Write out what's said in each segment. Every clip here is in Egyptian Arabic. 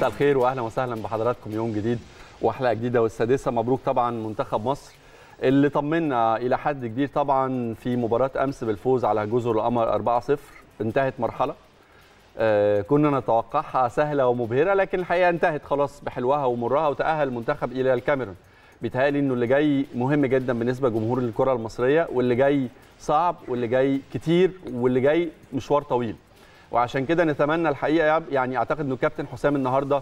مساء الخير واهلا وسهلا بحضراتكم يوم جديد وحلقه جديده والسادسه مبروك طبعا منتخب مصر اللي طمنا الى حد كبير طبعا في مباراه امس بالفوز على جزر القمر 4-0 انتهت مرحله آه كنا نتوقعها سهله ومبهره لكن الحقيقه انتهت خلاص بحلوها ومرها وتاهل المنتخب الى الكاميرون بيتهيألي انه اللي جاي مهم جدا بالنسبه لجمهور الكره المصريه واللي جاي صعب واللي جاي كتير واللي جاي مشوار طويل وعشان كده نتمنى الحقيقه يعني اعتقد انه كابتن حسام النهارده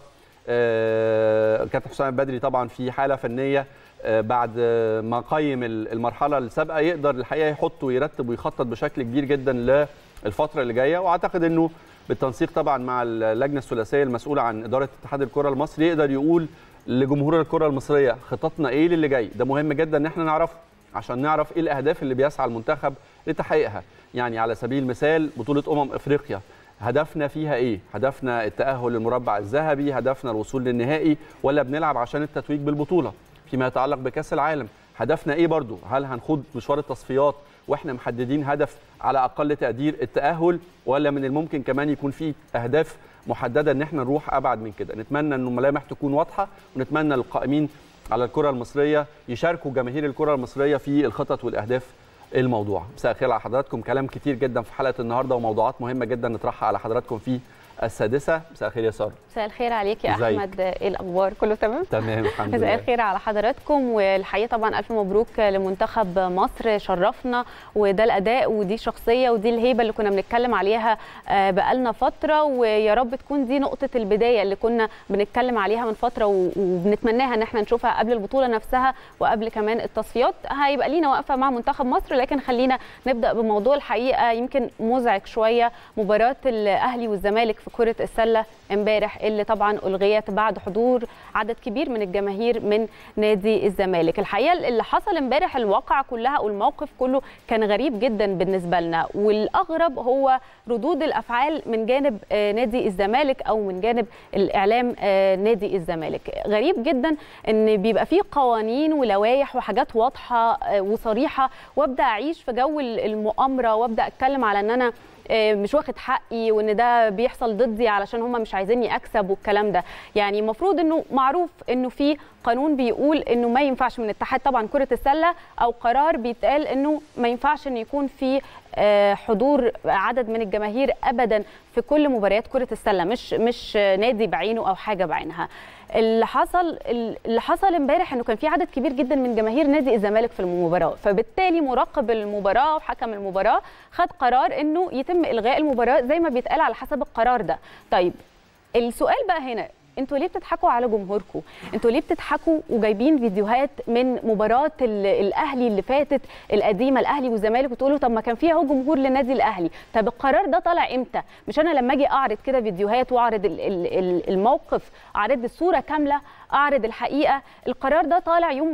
آه كابتن حسام البدري طبعا في حاله فنيه آه بعد ما قيم المرحله السابقه يقدر الحقيقه يحط ويرتب ويخطط بشكل كبير جدا للفتره اللي جايه واعتقد انه بالتنسيق طبعا مع اللجنه الثلاثيه المسؤوله عن اداره اتحاد الكره المصري يقدر يقول لجمهور الكره المصريه خططنا ايه للي جاي ده مهم جدا ان احنا نعرفه عشان نعرف ايه الاهداف اللي بيسعى المنتخب لتحقيقها يعني على سبيل المثال بطوله امم افريقيا هدفنا فيها ايه هدفنا التاهل للمربع الذهبي هدفنا الوصول للنهائي ولا بنلعب عشان التتويج بالبطوله فيما يتعلق بكاس العالم هدفنا ايه برضو هل هنخوض مشوار التصفيات واحنا محددين هدف على اقل تقدير التاهل ولا من الممكن كمان يكون في اهداف محدده ان احنا نروح ابعد من كده نتمنى ان الملامح تكون واضحه ونتمنى القائمين على الكره المصريه يشاركوا جماهير الكره المصريه في الخطط والاهداف الموضوع مساء الخير على حضراتكم كلام كتير جدا في حلقه النهارده وموضوعات مهمه جدا نطرحها على حضراتكم في السادسه مساء الخير يا ساره مساء الخير عليك يا ازيك؟ احمد ايه الاخبار كله تمام تمام الحمد مساء لله الخير على حضراتكم والحقيقه طبعا الف مبروك لمنتخب مصر شرفنا وده الاداء ودي الشخصيه ودي الهيبه اللي كنا بنتكلم عليها آه، بقالنا فتره ويا رب تكون دي نقطه البدايه اللي كنا بنتكلم عليها من فتره و- وبنتمناها ان احنا نشوفها قبل البطوله نفسها وقبل كمان التصفيات هيبقى لينا واقفه مع منتخب مصر لكن خلينا نبدا بموضوع الحقيقه يمكن مزعج شويه مباراه الاهلي والزمالك في كره السله امبارح اللي طبعا الغيت بعد حضور عدد كبير من الجماهير من نادي الزمالك الحقيقه اللي حصل امبارح الواقعه كلها او الموقف كله كان غريب جدا بالنسبه لنا والاغرب هو ردود الافعال من جانب آه، نادي الزمالك او من جانب الاعلام آه، نادي الزمالك غريب جدا ان بيبقى فيه قوانين ولوائح وحاجات واضحه آه، وصريحه وابدا اعيش في جو المؤامره وابدا اتكلم على ان انا آه، مش واخد حقي وان ده بيحصل ضدي علشان هم مش عايزيني اكسب والكلام ده يعني المفروض انه معروف انه في قانون بيقول انه ما ينفعش من اتحاد طبعا كره السله او قرار بيتقال انه ما ينفعش ان يكون في آه، حضور عدد من الجماهير ابدا في كل مباريات كره السله مش مش نادي بعينه او حاجه بعينها اللي حصل اللي حصل امبارح انه كان في عدد كبير جدا من جماهير نادي الزمالك في المباراه فبالتالي مراقب المباراه وحكم المباراه خد قرار انه يتم الغاء المباراه زي ما بيتقال على حسب القرار ده طيب السؤال بقى هنا انتوا ليه بتضحكوا على جمهوركم انتوا ليه بتضحكوا وجايبين فيديوهات من مباراه ال- الاهلي اللي فاتت القديمه الاهلي والزمالك وتقولوا طب ما كان فيها اهو جمهور للنادي الاهلي طب القرار ده طالع امتى مش انا لما اجي اعرض كده فيديوهات واعرض ال- ال- ال- الموقف اعرض الصوره كامله اعرض الحقيقه القرار ده طالع يوم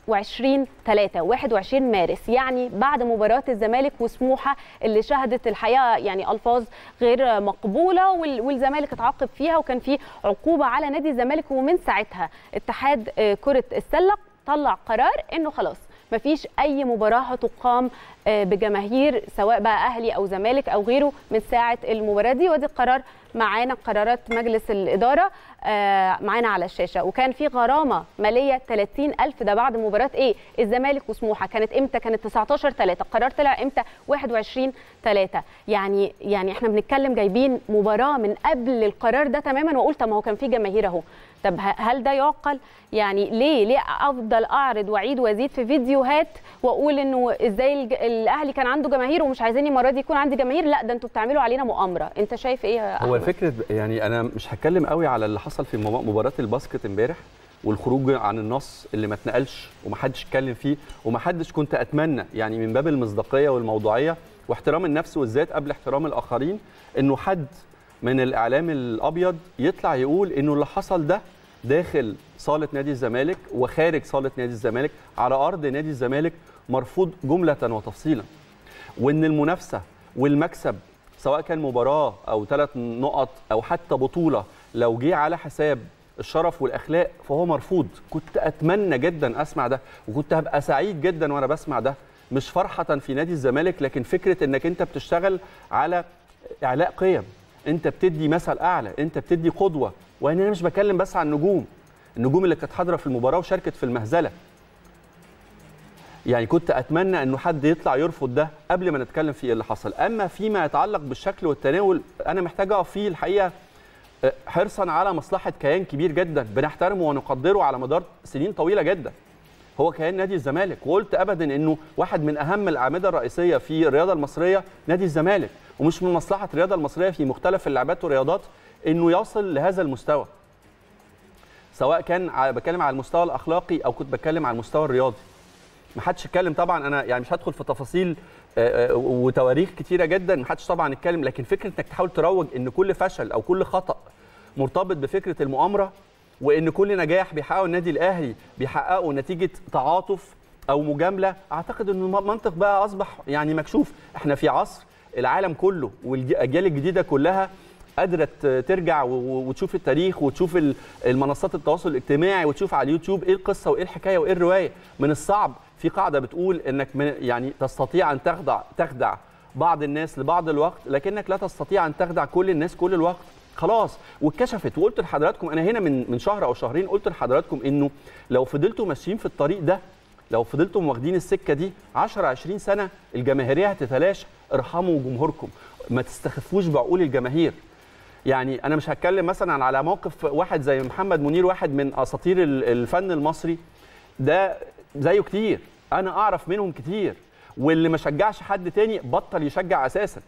21 3 21 مارس يعني بعد مباراه الزمالك وسموحه اللي شهدت الحقيقه يعني الفاظ غير مقبوله وال- والزمالك اتعاقب فيها وكان في عقوبه على نادي الزمالك ومن ساعتها اتحاد آه، كره السله طلع قرار انه خلاص مفيش اي مباراه هتقام آه، بجماهير سواء بقى اهلي او زمالك او غيره من ساعه المباراه دي ودي القرار معانا قرارات مجلس الاداره آه، معانا على الشاشه وكان في غرامه ماليه 30000 ده بعد مباراه ايه الزمالك وسموحه كانت امتى كانت 19 3 القرار طلع امتى 21 3 يعني يعني احنا بنتكلم جايبين مباراه من قبل القرار ده تماما واقول طب ما هو كان في جماهير اهو طب ه- هل ده يعقل يعني ليه ليه افضل اعرض واعيد وازيد في فيديوهات واقول انه ازاي الج- الاهلي كان عنده جماهير ومش عايزين المره دي يكون عندي جماهير لا ده انتوا بتعملوا علينا مؤامره انت شايف ايه يا هو أحمد؟ الفكره يعني انا مش هتكلم قوي على اللي حصل في مب- مباراه الباسكت امبارح والخروج عن النص اللي ما اتنقلش ومحدش اتكلم فيه ومحدش كنت اتمنى يعني من باب المصداقيه والموضوعيه واحترام النفس والذات قبل احترام الاخرين انه حد من الاعلام الابيض يطلع يقول انه اللي حصل ده داخل صاله نادي الزمالك وخارج صاله نادي الزمالك على ارض نادي الزمالك مرفوض جمله وتفصيلا وان المنافسه والمكسب سواء كان مباراه او ثلاث نقط او حتى بطوله لو جه على حساب الشرف والاخلاق فهو مرفوض كنت اتمنى جدا اسمع ده وكنت هبقى سعيد جدا وانا بسمع ده مش فرحه في نادي الزمالك لكن فكره انك انت بتشتغل على اعلاء قيم انت بتدي مثل اعلى انت بتدي قدوه وانا مش بتكلم بس عن النجوم النجوم اللي كانت حاضره في المباراه وشاركت في المهزله يعني كنت اتمنى انه حد يطلع يرفض ده قبل ما نتكلم في اللي حصل اما فيما يتعلق بالشكل والتناول انا محتاج اقف فيه الحقيقه حرصا على مصلحه كيان كبير جدا بنحترمه ونقدره على مدار سنين طويله جدا هو كيان نادي الزمالك وقلت ابدا انه واحد من اهم الاعمده الرئيسيه في الرياضه المصريه نادي الزمالك ومش من مصلحه الرياضه المصريه في مختلف اللعبات والرياضات انه يصل لهذا المستوى سواء كان بتكلم على المستوى الاخلاقي او كنت بتكلم على المستوى الرياضي ما حدش اتكلم طبعا انا يعني مش هدخل في تفاصيل وتواريخ كتيره جدا ما حدش طبعا اتكلم لكن فكره انك تحاول تروج ان كل فشل او كل خطا مرتبط بفكره المؤامره وان كل نجاح بيحققه النادي الاهلي بيحققه نتيجه تعاطف او مجامله اعتقد ان المنطق بقى اصبح يعني مكشوف احنا في عصر العالم كله والاجيال الجديده كلها قادره ترجع وتشوف التاريخ وتشوف المنصات التواصل الاجتماعي وتشوف على اليوتيوب ايه القصه وايه الحكايه وايه الروايه من الصعب في قاعده بتقول انك من يعني تستطيع ان تخدع تخدع بعض الناس لبعض الوقت لكنك لا تستطيع ان تخدع كل الناس كل الوقت خلاص واتكشفت وقلت لحضراتكم انا هنا من من شهر او شهرين قلت لحضراتكم انه لو فضلتوا ماشيين في الطريق ده لو فضلتوا واخدين السكه دي 10 20 سنه الجماهيريه هتتلاشى ارحموا جمهوركم ما تستخفوش بعقول الجماهير يعني انا مش هتكلم مثلا على موقف واحد زي محمد منير واحد من اساطير الفن المصري ده زيه كتير انا اعرف منهم كتير واللي ما شجعش حد تاني بطل يشجع اساسا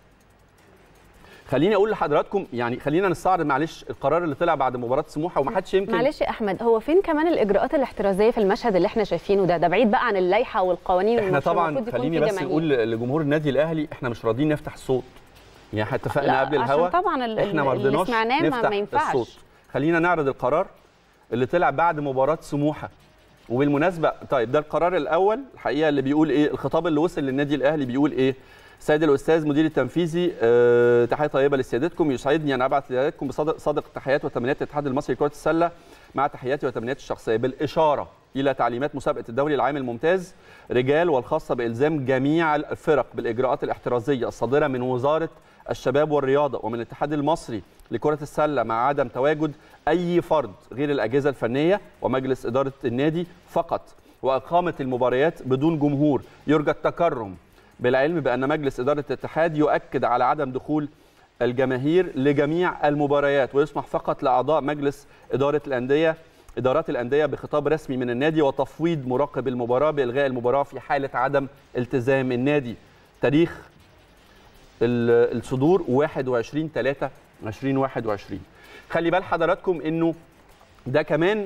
خليني اقول لحضراتكم يعني خلينا نستعرض معلش القرار اللي طلع بعد مباراه سموحه وما حدش يمكن معلش يا احمد هو فين كمان الاجراءات الاحترازيه في المشهد اللي احنا شايفينه ده ده بعيد بقى عن اللائحه والقوانين احنا طبعا خليني بس نقول لجمهور النادي الاهلي احنا مش راضيين نفتح الصوت يعني احنا اتفقنا قبل الهوا طبعا احنا ما رضيناش نفتح ما ينفعش. الصوت خلينا نعرض القرار اللي طلع بعد مباراه سموحه وبالمناسبه طيب ده القرار الاول الحقيقه اللي بيقول ايه الخطاب اللي وصل للنادي الاهلي بيقول ايه سيد الاستاذ مدير التنفيذي أه تحيه طيبه لسيادتكم يسعدني ان ابعث لسيادتكم بصادق صادق التحيات وتمنيات الاتحاد المصري لكره السله مع تحياتي وتمنياتي الشخصيه بالاشاره الى تعليمات مسابقه الدوري العام الممتاز رجال والخاصه بالزام جميع الفرق بالاجراءات الاحترازيه الصادره من وزاره الشباب والرياضه ومن الاتحاد المصري لكره السله مع عدم تواجد اي فرد غير الاجهزه الفنيه ومجلس اداره النادي فقط واقامه المباريات بدون جمهور يرجى التكرم بالعلم بان مجلس اداره الاتحاد يؤكد على عدم دخول الجماهير لجميع المباريات ويسمح فقط لاعضاء مجلس اداره الانديه ادارات الانديه بخطاب رسمي من النادي وتفويض مراقب المباراه بالغاء المباراه في حاله عدم التزام النادي تاريخ الصدور 21 3 2021 خلي بال حضراتكم انه ده كمان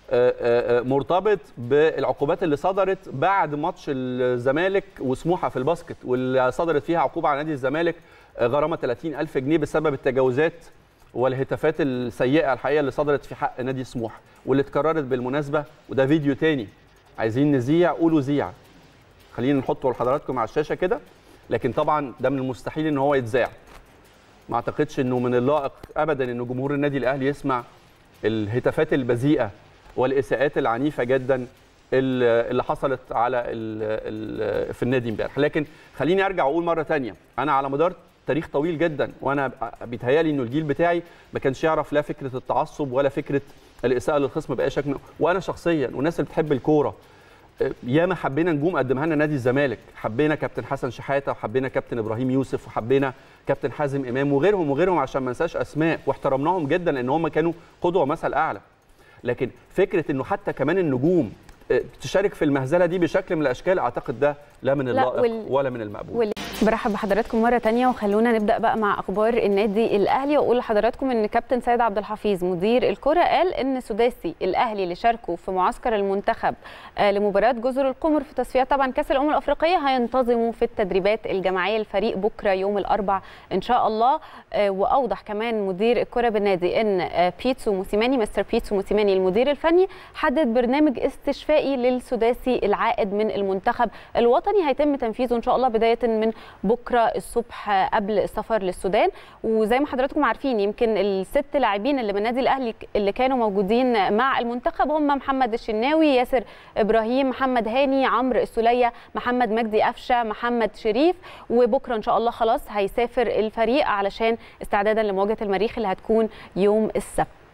مرتبط بالعقوبات اللي صدرت بعد ماتش الزمالك وسموحه في الباسكت واللي صدرت فيها عقوبه على نادي الزمالك غرامه 30 ألف جنيه بسبب التجاوزات والهتافات السيئه الحقيقه اللي صدرت في حق نادي سموحه واللي اتكررت بالمناسبه وده فيديو تاني عايزين نذيع قولوا زيع خلينا نحطه لحضراتكم على الشاشه كده لكن طبعا ده من المستحيل ان هو يتذاع ما اعتقدش انه من اللائق ابدا ان جمهور النادي الاهلي يسمع الهتافات البذيئه والاساءات العنيفه جدا اللي حصلت على ال ال في النادي امبارح لكن خليني ارجع واقول مره ثانيه انا على مدار تاريخ طويل جدا وانا بيتهيالي انه الجيل بتاعي ما كانش يعرف لا فكره التعصب ولا فكره الاساءه للخصم باي شكل وانا شخصيا والناس اللي بتحب الكوره ياما حبينا نجوم قدمها لنا نادي الزمالك حبينا كابتن حسن شحاته وحبينا كابتن ابراهيم يوسف وحبينا كابتن حازم امام وغيرهم وغيرهم عشان ما ننساش اسماء واحترمناهم جدا لان هم كانوا قدوه ومثل اعلى لكن فكره انه حتى كمان النجوم تشارك في المهزله دي بشكل من الاشكال اعتقد ده لا من اللائق وال... ولا من المقبول وال... برحب بحضراتكم مره تانية وخلونا نبدا بقى مع اخبار النادي الاهلي واقول لحضراتكم ان كابتن سيد عبد الحفيظ مدير الكره قال ان سداسي الاهلي اللي شاركوا في معسكر المنتخب لمباراه جزر القمر في تصفيات طبعا كاس الامم الافريقيه هينتظموا في التدريبات الجماعيه للفريق بكره يوم الاربع ان شاء الله واوضح كمان مدير الكره بالنادي ان بيتسو موسيماني مستر بيتسو موسيماني المدير الفني حدد برنامج استشفائي للسداسي العائد من المنتخب الوطني هيتم تنفيذه ان شاء الله بدايه من بكره الصبح قبل السفر للسودان وزي ما حضراتكم عارفين يمكن الست لاعبين اللي من النادي الاهلي اللي كانوا موجودين مع المنتخب هم محمد الشناوي ياسر ابراهيم محمد هاني عمرو السوليه محمد مجدي قفشه محمد شريف وبكره ان شاء الله خلاص هيسافر الفريق علشان استعدادا لمواجهه المريخ اللي هتكون يوم السبت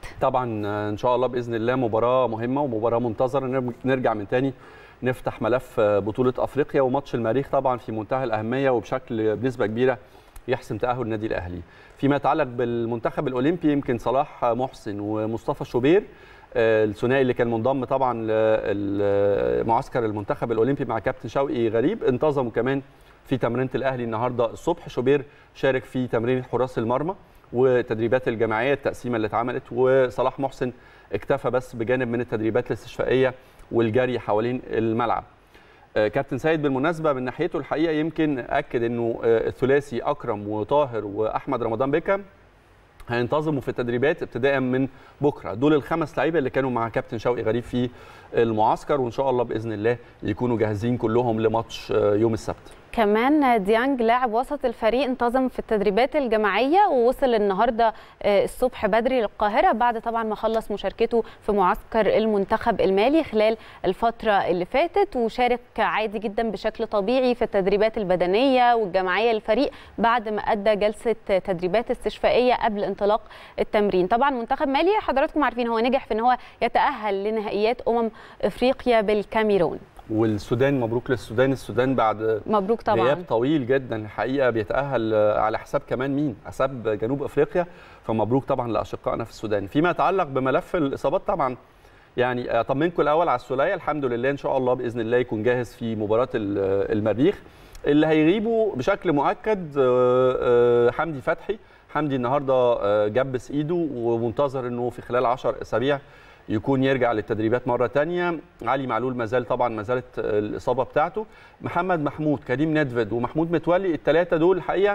طبعا ان شاء الله باذن الله مباراه مهمه ومباراه منتظره نرجع من تاني نفتح ملف بطوله افريقيا وماتش المريخ طبعا في منتهى الاهميه وبشكل بنسبه كبيره يحسم تاهل النادي الاهلي فيما يتعلق بالمنتخب الاولمبي يمكن صلاح محسن ومصطفى شوبير الثنائي اللي كان منضم طبعا لمعسكر المنتخب الاولمبي مع كابتن شوقي غريب انتظموا كمان في تمرينه الاهلي النهارده الصبح شوبير شارك في تمرين حراس المرمى وتدريبات الجماعيه التقسيمه اللي اتعملت وصلاح محسن اكتفى بس بجانب من التدريبات الاستشفائيه والجري حوالين الملعب كابتن سيد بالمناسبه من ناحيته الحقيقه يمكن اكد انه الثلاثي اكرم وطاهر واحمد رمضان بيكم هينتظموا في التدريبات ابتداء من بكره دول الخمس لعيبه اللي كانوا مع كابتن شوقي غريب في المعسكر وان شاء الله باذن الله يكونوا جاهزين كلهم لماتش يوم السبت كمان ديانج لاعب وسط الفريق انتظم في التدريبات الجماعيه ووصل النهارده الصبح بدري للقاهره بعد طبعا ما خلص مشاركته في معسكر المنتخب المالي خلال الفتره اللي فاتت وشارك عادي جدا بشكل طبيعي في التدريبات البدنيه والجماعيه للفريق بعد ما ادى جلسه تدريبات استشفائيه قبل انطلاق التمرين طبعا منتخب مالي حضراتكم عارفين هو نجح في ان هو يتاهل لنهائيات امم افريقيا بالكاميرون والسودان مبروك للسودان السودان بعد مبروك طبعا غياب طويل جدا الحقيقه بيتاهل على حساب كمان مين حساب جنوب افريقيا فمبروك طبعا لاشقائنا في السودان فيما يتعلق بملف الاصابات طبعا يعني اطمنكم الاول على السوليه الحمد لله ان شاء الله باذن الله يكون جاهز في مباراه المريخ اللي هيغيبوا بشكل مؤكد حمدي فتحي حمدي النهارده جبس ايده ومنتظر انه في خلال 10 اسابيع يكون يرجع للتدريبات مره ثانيه علي معلول ما زال طبعا ما زالت الاصابه بتاعته محمد محمود كريم ندفد ومحمود متولي الثلاثه دول الحقيقه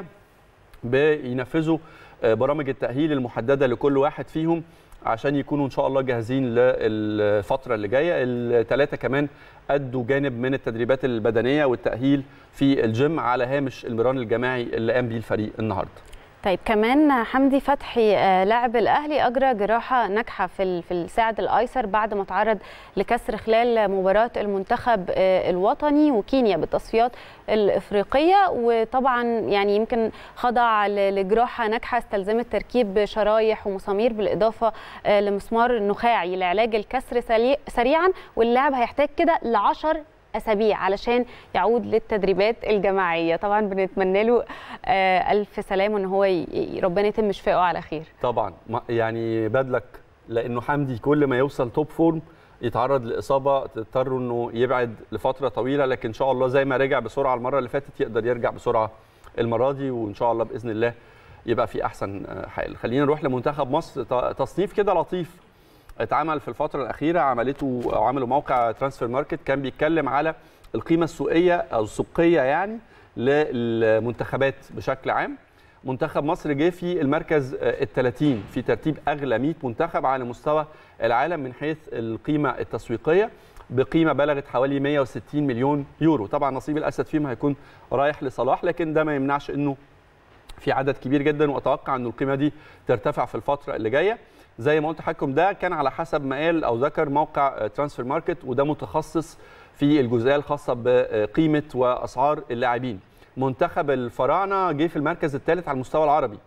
بينفذوا برامج التاهيل المحدده لكل واحد فيهم عشان يكونوا ان شاء الله جاهزين للفتره اللي جايه الثلاثه كمان ادوا جانب من التدريبات البدنيه والتاهيل في الجيم على هامش المران الجماعي اللي قام بيه الفريق النهارده طيب كمان حمدي فتحي لاعب الاهلي اجرى جراحه ناجحه في في الساعد الايسر بعد ما تعرض لكسر خلال مباراه المنتخب الوطني وكينيا بالتصفيات الافريقيه وطبعا يعني يمكن خضع لجراحه ناجحه استلزمت تركيب شرايح ومسامير بالاضافه لمسمار نخاعي لعلاج الكسر سريعا واللاعب هيحتاج كده ل 10 اسابيع علشان يعود للتدريبات الجماعيه طبعا بنتمنى له الف سلامه ان هو ربنا يتم شفائه على خير طبعا يعني بدلك لانه حمدي كل ما يوصل توب فورم يتعرض لاصابه تضطر انه يبعد لفتره طويله لكن ان شاء الله زي ما رجع بسرعه المره اللي فاتت يقدر يرجع بسرعه المره دي وان شاء الله باذن الله يبقى في احسن حال خلينا نروح لمنتخب مصر تصنيف كده لطيف اتعمل في الفتره الاخيره عملته او عملوا موقع ترانسفير ماركت كان بيتكلم على القيمه السوقيه او السوقيه يعني للمنتخبات بشكل عام منتخب مصر جه في المركز ال 30 في ترتيب اغلى 100 منتخب على مستوى العالم من حيث القيمه التسويقيه بقيمه بلغت حوالي 160 مليون يورو طبعا نصيب الاسد فيهم هيكون رايح لصلاح لكن ده ما يمنعش انه في عدد كبير جدا واتوقع ان القيمه دي ترتفع في الفتره اللي جايه زي ما قلت لحضراتكم ده كان على حسب ما قال او ذكر موقع ترانسفير ماركت وده متخصص في الجزئيه الخاصه بقيمه واسعار اللاعبين منتخب الفراعنه جه في المركز الثالث على المستوى العربي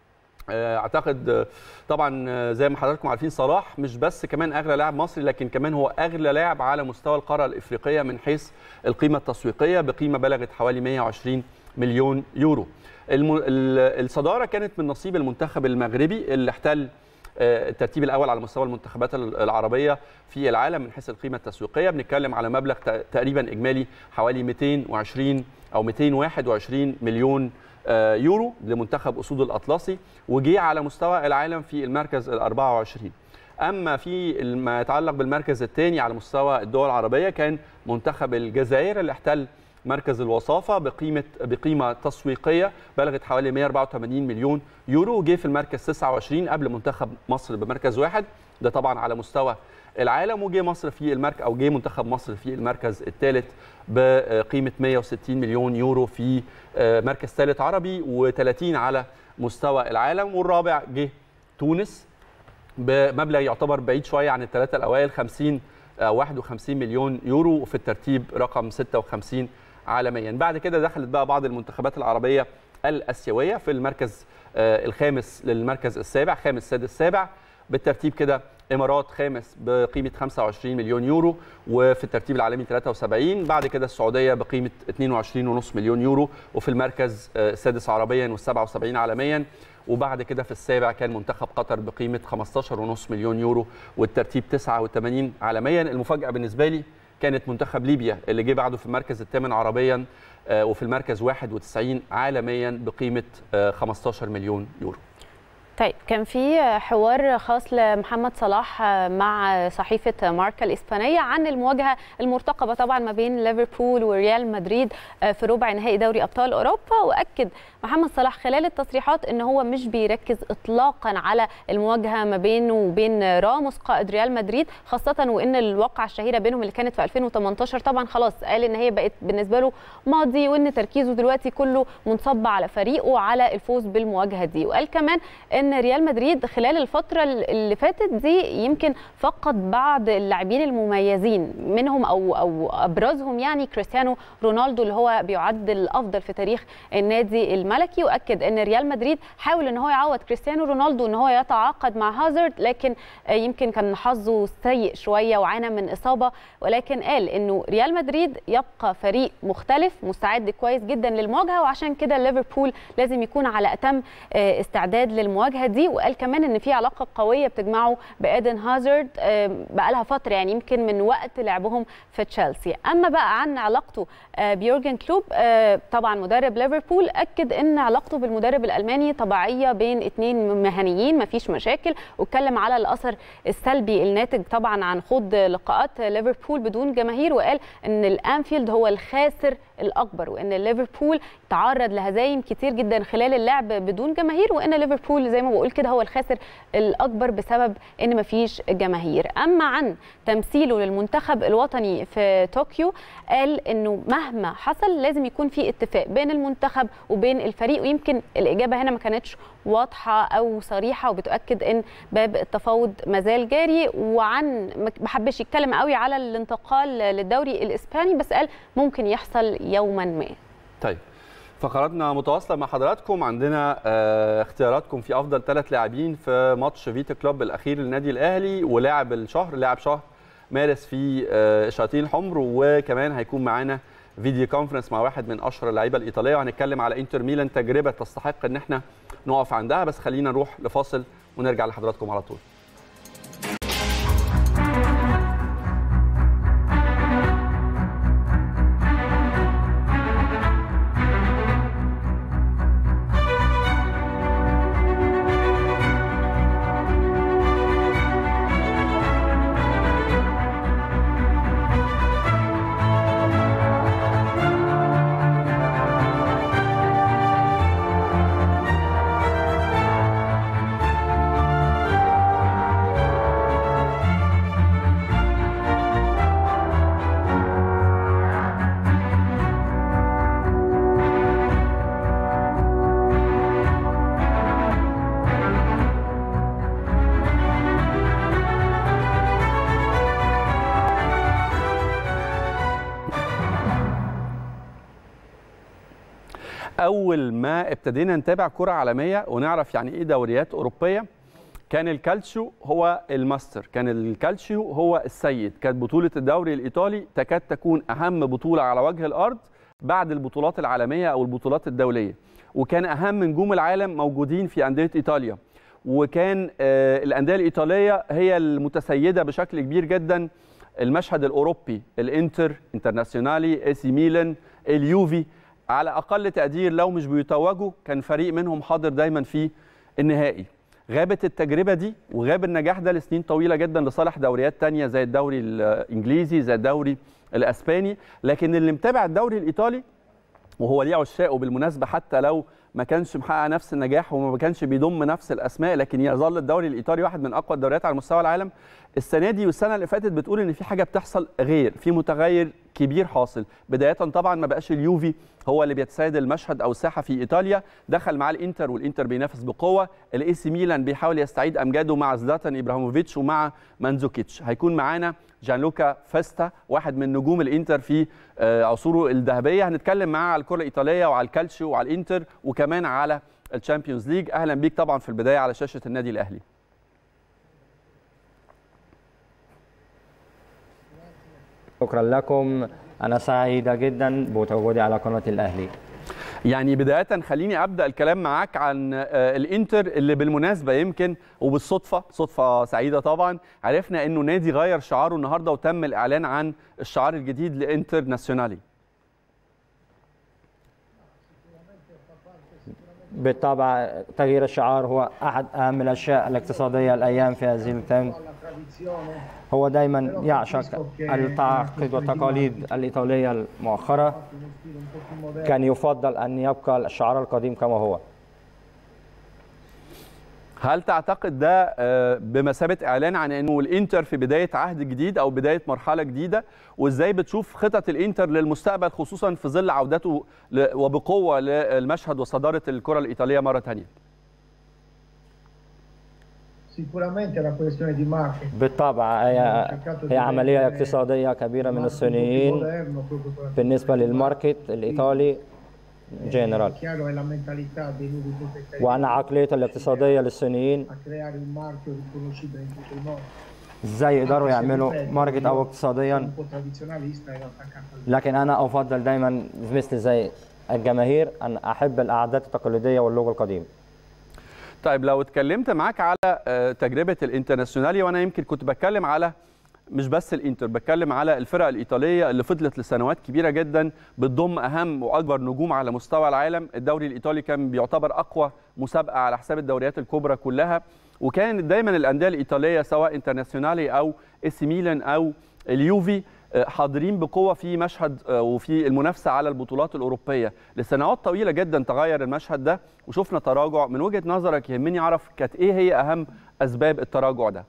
اعتقد طبعا زي ما حضراتكم عارفين صلاح مش بس كمان اغلى لاعب مصري لكن كمان هو اغلى لاعب على مستوى القاره الافريقيه من حيث القيمه التسويقيه بقيمه بلغت حوالي 120 مليون يورو الم... الصداره كانت من نصيب المنتخب المغربي اللي احتل الترتيب الاول على مستوى المنتخبات العربيه في العالم من حيث القيمه التسويقيه بنتكلم على مبلغ تقريبا اجمالي حوالي 220 او 221 مليون يورو لمنتخب اسود الاطلسي وجي على مستوى العالم في المركز ال 24 اما في ما يتعلق بالمركز الثاني على مستوى الدول العربيه كان منتخب الجزائر اللي احتل مركز الوصافه بقيمه بقيمه تسويقيه بلغت حوالي 184 مليون يورو وجه في المركز 29 قبل منتخب مصر بمركز واحد ده طبعا على مستوى العالم وجه مصر في المركز او جه منتخب مصر في المركز الثالث بقيمه 160 مليون يورو في مركز ثالث عربي و30 على مستوى العالم والرابع جه تونس بمبلغ يعتبر بعيد شويه عن الثلاثه الاوائل 50 51 مليون يورو في الترتيب رقم 56 عالميا بعد كده دخلت بقى بعض المنتخبات العربيه الاسيويه في المركز الخامس للمركز السابع خامس سادس سابع بالترتيب كده امارات خامس بقيمه 25 مليون يورو وفي الترتيب العالمي 73 بعد كده السعوديه بقيمه 22.5 مليون يورو وفي المركز السادس عربيا وال77 عالميا وبعد كده في السابع كان منتخب قطر بقيمه 15.5 مليون يورو والترتيب 89 عالميا المفاجاه بالنسبه لي كانت منتخب ليبيا اللي جه بعده في المركز الثامن عربيا وفي المركز 91 عالميا بقيمه 15 مليون يورو طيب كان في حوار خاص لمحمد صلاح مع صحيفه ماركا الاسبانيه عن المواجهه المرتقبه طبعا ما بين ليفربول وريال مدريد في ربع نهائي دوري ابطال اوروبا واكد محمد صلاح خلال التصريحات ان هو مش بيركز اطلاقا على المواجهه ما بينه وبين راموس قائد ريال مدريد خاصه وان الواقعه الشهيره بينهم اللي كانت في 2018 طبعا خلاص قال ان هي بقت بالنسبه له ماضي وان تركيزه دلوقتي كله منصب على فريقه على الفوز بالمواجهه دي وقال كمان ان ان ريال مدريد خلال الفتره اللي فاتت دي يمكن فقد بعض اللاعبين المميزين منهم او او ابرزهم يعني كريستيانو رونالدو اللي هو بيعد الافضل في تاريخ النادي الملكي واكد ان ريال مدريد حاول ان هو يعوض كريستيانو رونالدو ان هو يتعاقد مع هازارد لكن يمكن كان حظه سيء شويه وعانى من اصابه ولكن قال انه ريال مدريد يبقى فريق مختلف مستعد كويس جدا للمواجهه وعشان كده ليفربول لازم يكون على اتم استعداد للمواجهه دي وقال كمان ان في علاقه قويه بتجمعه بادن هازارد بقى لها فتره يعني يمكن من وقت لعبهم في تشيلسي اما بقى عن علاقته بيورجن كلوب طبعا مدرب ليفربول اكد ان علاقته بالمدرب الالماني طبيعيه بين اثنين مهنيين مفيش مشاكل واتكلم على الاثر السلبي الناتج طبعا عن خوض لقاءات ليفربول بدون جماهير وقال ان الانفيلد هو الخاسر الاكبر وان ليفربول تعرض لهزايم كتير جدا خلال اللعب بدون جماهير وان ليفربول زي ما بقول كده هو الخاسر الاكبر بسبب ان مفيش جماهير اما عن تمثيله للمنتخب الوطني في طوكيو قال انه مهما حصل لازم يكون في اتفاق بين المنتخب وبين الفريق ويمكن الاجابه هنا ما كانتش واضحه او صريحه وبتؤكد ان باب التفاوض مازال جاري وعن ما حبش يتكلم قوي على الانتقال للدوري الاسباني بس قال ممكن يحصل يوما ما طيب فقراتنا متواصله مع حضراتكم عندنا اختياراتكم في افضل ثلاث لاعبين في ماتش فيتا كلوب الاخير للنادي الاهلي ولاعب الشهر لاعب شهر مارس في الشياطين الحمر وكمان هيكون معانا فيديو كونفرنس مع واحد من اشهر اللعيبه الايطاليه وهنتكلم على انتر ميلان تجربه تستحق ان احنا نقف عندها بس خلينا نروح لفاصل ونرجع لحضراتكم على طول اول ما ابتدينا نتابع كره عالميه ونعرف يعني ايه دوريات اوروبيه كان الكالتشيو هو الماستر كان الكالتشيو هو السيد كانت بطوله الدوري الايطالي تكاد تكون اهم بطوله على وجه الارض بعد البطولات العالميه او البطولات الدوليه وكان اهم نجوم العالم موجودين في انديه ايطاليا وكان الانديه الايطاليه هي المتسيده بشكل كبير جدا المشهد الاوروبي الانتر انترناسيونالي اي سي ميلان اليوفي على اقل تقدير لو مش بيتوجوا كان فريق منهم حاضر دايما في النهائي غابت التجربه دي وغاب النجاح ده لسنين طويله جدا لصالح دوريات تانية زي الدوري الانجليزي زي الدوري الاسباني لكن اللي متابع الدوري الايطالي وهو ليه عشاقه بالمناسبه حتى لو ما كانش محقق نفس النجاح وما كانش بيضم نفس الاسماء لكن يظل الدوري الايطالي واحد من اقوى الدوريات على مستوى العالم السنه دي والسنه اللي فاتت بتقول ان في حاجه بتحصل غير في متغير كبير حاصل بدايه طبعا ما بقاش اليوفي هو اللي بيتسيد المشهد او الساحه في ايطاليا دخل معاه الانتر والانتر بينافس بقوه الاي سي ميلان بيحاول يستعيد امجاده مع زلاتان ابراهيموفيتش ومع مانزوكيتش هيكون معانا جانلوكا فيستا واحد من نجوم الانتر في عصوره الذهبيه هنتكلم معاه على الكره الايطاليه وعلى الكالتشيو وعلى الانتر وكمان على الشامبيونز ليج اهلا بيك طبعا في البدايه على شاشه النادي الاهلي شكرا لكم انا سعيده جدا بتواجدي على قناه الاهلي يعني بداية خليني أبدأ الكلام معاك عن آه، الإنتر اللي بالمناسبة يمكن وبالصدفة صدفة سعيدة طبعا عرفنا إنه نادي غير شعاره النهاردة وتم الإعلان عن الشعار الجديد لإنتر ناسيونالي بالطبع تغيير الشعار هو احد اهم الاشياء الاقتصاديه الايام في هذه التم هو دايما يعشق التعاقد والتقاليد الايطاليه المؤخره كان يفضل ان يبقى الشعار القديم كما هو هل تعتقد ده آه، بمثابة إعلان عن إنه الإنتر في بداية عهد جديد أو بداية مرحلة جديدة وإزاي بتشوف خطط الإنتر للمستقبل خصوصا في ظل عودته ل- وبقوة للمشهد وصدارة الكرة الإيطالية مرة تانية Sicuramente la questione di marketing. بالطبع هي, هي عمليه اقتصاديه كبيره من الصينيين بالنسبه للماركت الايطالي جنرال Chiaro è la mentalità dei nuovi proprietari وعن عقليه الاقتصاديه للصينيين a creare un marchio riconoscibile in tutto il mondo. ازاي يقدروا يعملوا ماركت او اقتصاديا Un po' tradizionalista era attaccato al لكن انا افضل دايما مثل زي الجماهير ان احب الاعداد التقليديه واللوجو القديم طيب لو اتكلمت معاك على آه، تجربة الانترناسيونالي وأنا يمكن كنت بتكلم على مش بس الانتر بتكلم على الفرق الإيطالية اللي فضلت لسنوات كبيرة جدا بتضم أهم وأكبر نجوم على مستوى العالم الدوري الإيطالي كان بيعتبر أقوى مسابقة على حساب الدوريات الكبرى كلها وكانت دايما الأندية الإيطالية سواء انترناسيونالي أو اس ميلان أو اليوفي آه، حاضرين بقوه في مشهد آه، وفي المنافسه على البطولات الاوروبيه لسنوات طويله جدا تغير المشهد ده وشفنا تراجع من وجهه نظرك يهمني اعرف كانت ايه هي اهم اسباب التراجع ده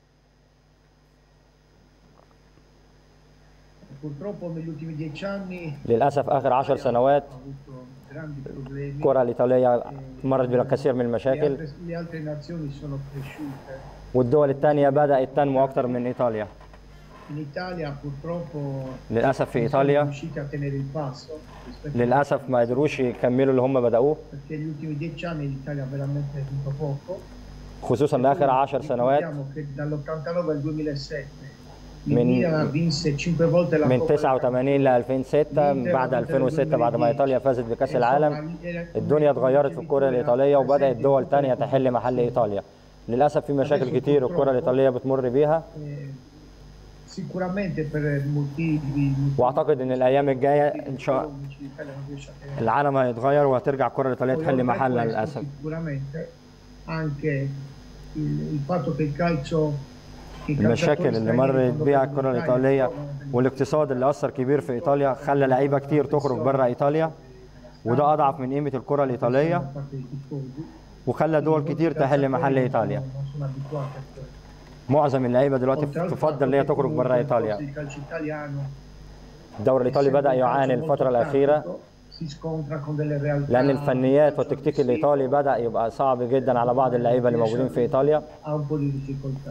Purtroppo negli ultimi dieci anni للاسف اخر عشر سنوات ha avuto grandi problemi. الكره الايطاليه مرت بالكثير من Le المشاكل altre, le altre nazioni sono cresciute. والدول الثانيه بدات تنمو اكثر من ايطاليا In Italia purtroppo للاسف في non siamo ايطاليا riusciti a tenere il passo rispetto للاسف ما قدروش يكملوا اللي هم بداوه perché negli ultimi dieci anni l'Italia ha veramente vinto poco. خصوصا لاخر عشر سنوات Ricordiamo che dall'89 al 2007 il من- Milan vinse 5 volte la من Coppa 89 ل 2006 بعد 2006 بعد ما ايطاليا فازت بكاس العالم الدنيا اتغيرت في الكره الايطاليه وبدات دول تانية تحل محل ايطاليا للاسف في مشاكل كتير الكره الايطاليه بتمر بيها Eh, sicuramente per motivi واعتقد ان الايام الجايه ان شاء economici l'Italia non riesce a tenere العالم هيتغير وهترجع الكره الايطاليه Poi, تحل oltre a محلها questo, للاسف Sicuramente anche il, il fatto che il calcio che i المشاكل calciatori اللي stranieri مرت quando بيها vengono in الكره Italia الايطاليه trovano والاقتصاد اللي اثر كبير في ايطاليا خلى لعيبه كتير تخرج بره ايطاليا وده اضعف من قيمه الكره الايطاليه da parte dei tifosi. وخلى دول كتير تحل محل ايطاليا Non sono abituati a questo. معظم اللعيبه دلوقتي Oltre al تفضل fatto ان هي che تخرج comunque بره il ايطاليا corso di calcio italiano الدوري الايطالي بدا يعاني الفتره الاخيره si scontra con delle realtà لان الفنيات والتكتيك الايطالي بدا يبقى صعب جدا على بعض اللعيبه اللي موجودين في ايطاليا ha un po' di difficoltà.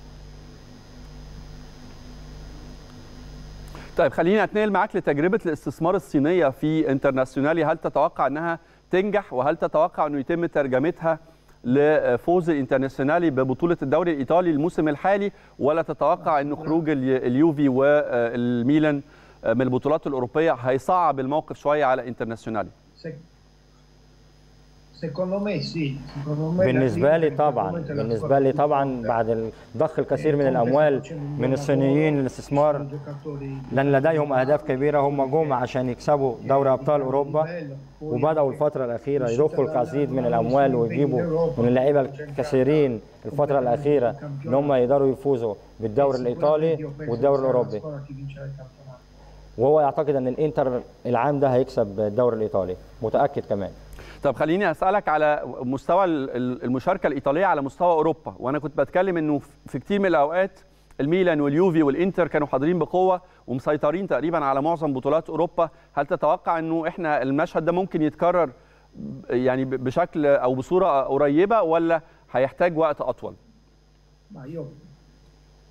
طيب خليني اتنقل معاك لتجربه الاستثمار الصينيه في انترناسيونالي هل تتوقع انها تنجح وهل تتوقع انه يتم ترجمتها لفوز الانترناسيونالي ببطوله الدوري الايطالي الموسم الحالي ولا تتوقع انه خروج ال- اليوفي والميلان من البطولات الاوروبيه هيصعب الموقف شويه على انترناسيونالي Se- Secondo me sì, secondo me بالنسبه لي l'Inter in طبعا questo momento è la بالنسبه لي squadra più طبعا forte. بعد ضخ الكثير من Conte الاموال sta facendo un من buon الصينيين lavoro, للاستثمار sono giocatori لان لديهم اهداف كبيره هم جم عشان يكسبوا دوري ابطال اوروبا وبداوا الفتره الاخيره يضخوا الكثير من الاموال ويجيبوا من اللعيبه الكثيرين الفتره الاخيره ان هم يقدروا يفوزوا بالدوري الايطالي والدوري الاوروبي وهو يعتقد ان الانتر العام ده هيكسب الدوري الايطالي متاكد كمان طب خليني اسالك على مستوى ال- ال- المشاركه الايطاليه على مستوى اوروبا وانا كنت بتكلم انه في كتير من الاوقات الميلان واليوفي والانتر كانوا حاضرين بقوه ومسيطرين تقريبا على معظم بطولات اوروبا هل تتوقع انه احنا المشهد ده ممكن يتكرر ب- يعني ب- بشكل او بصوره قريبه ولا هيحتاج وقت اطول Ma io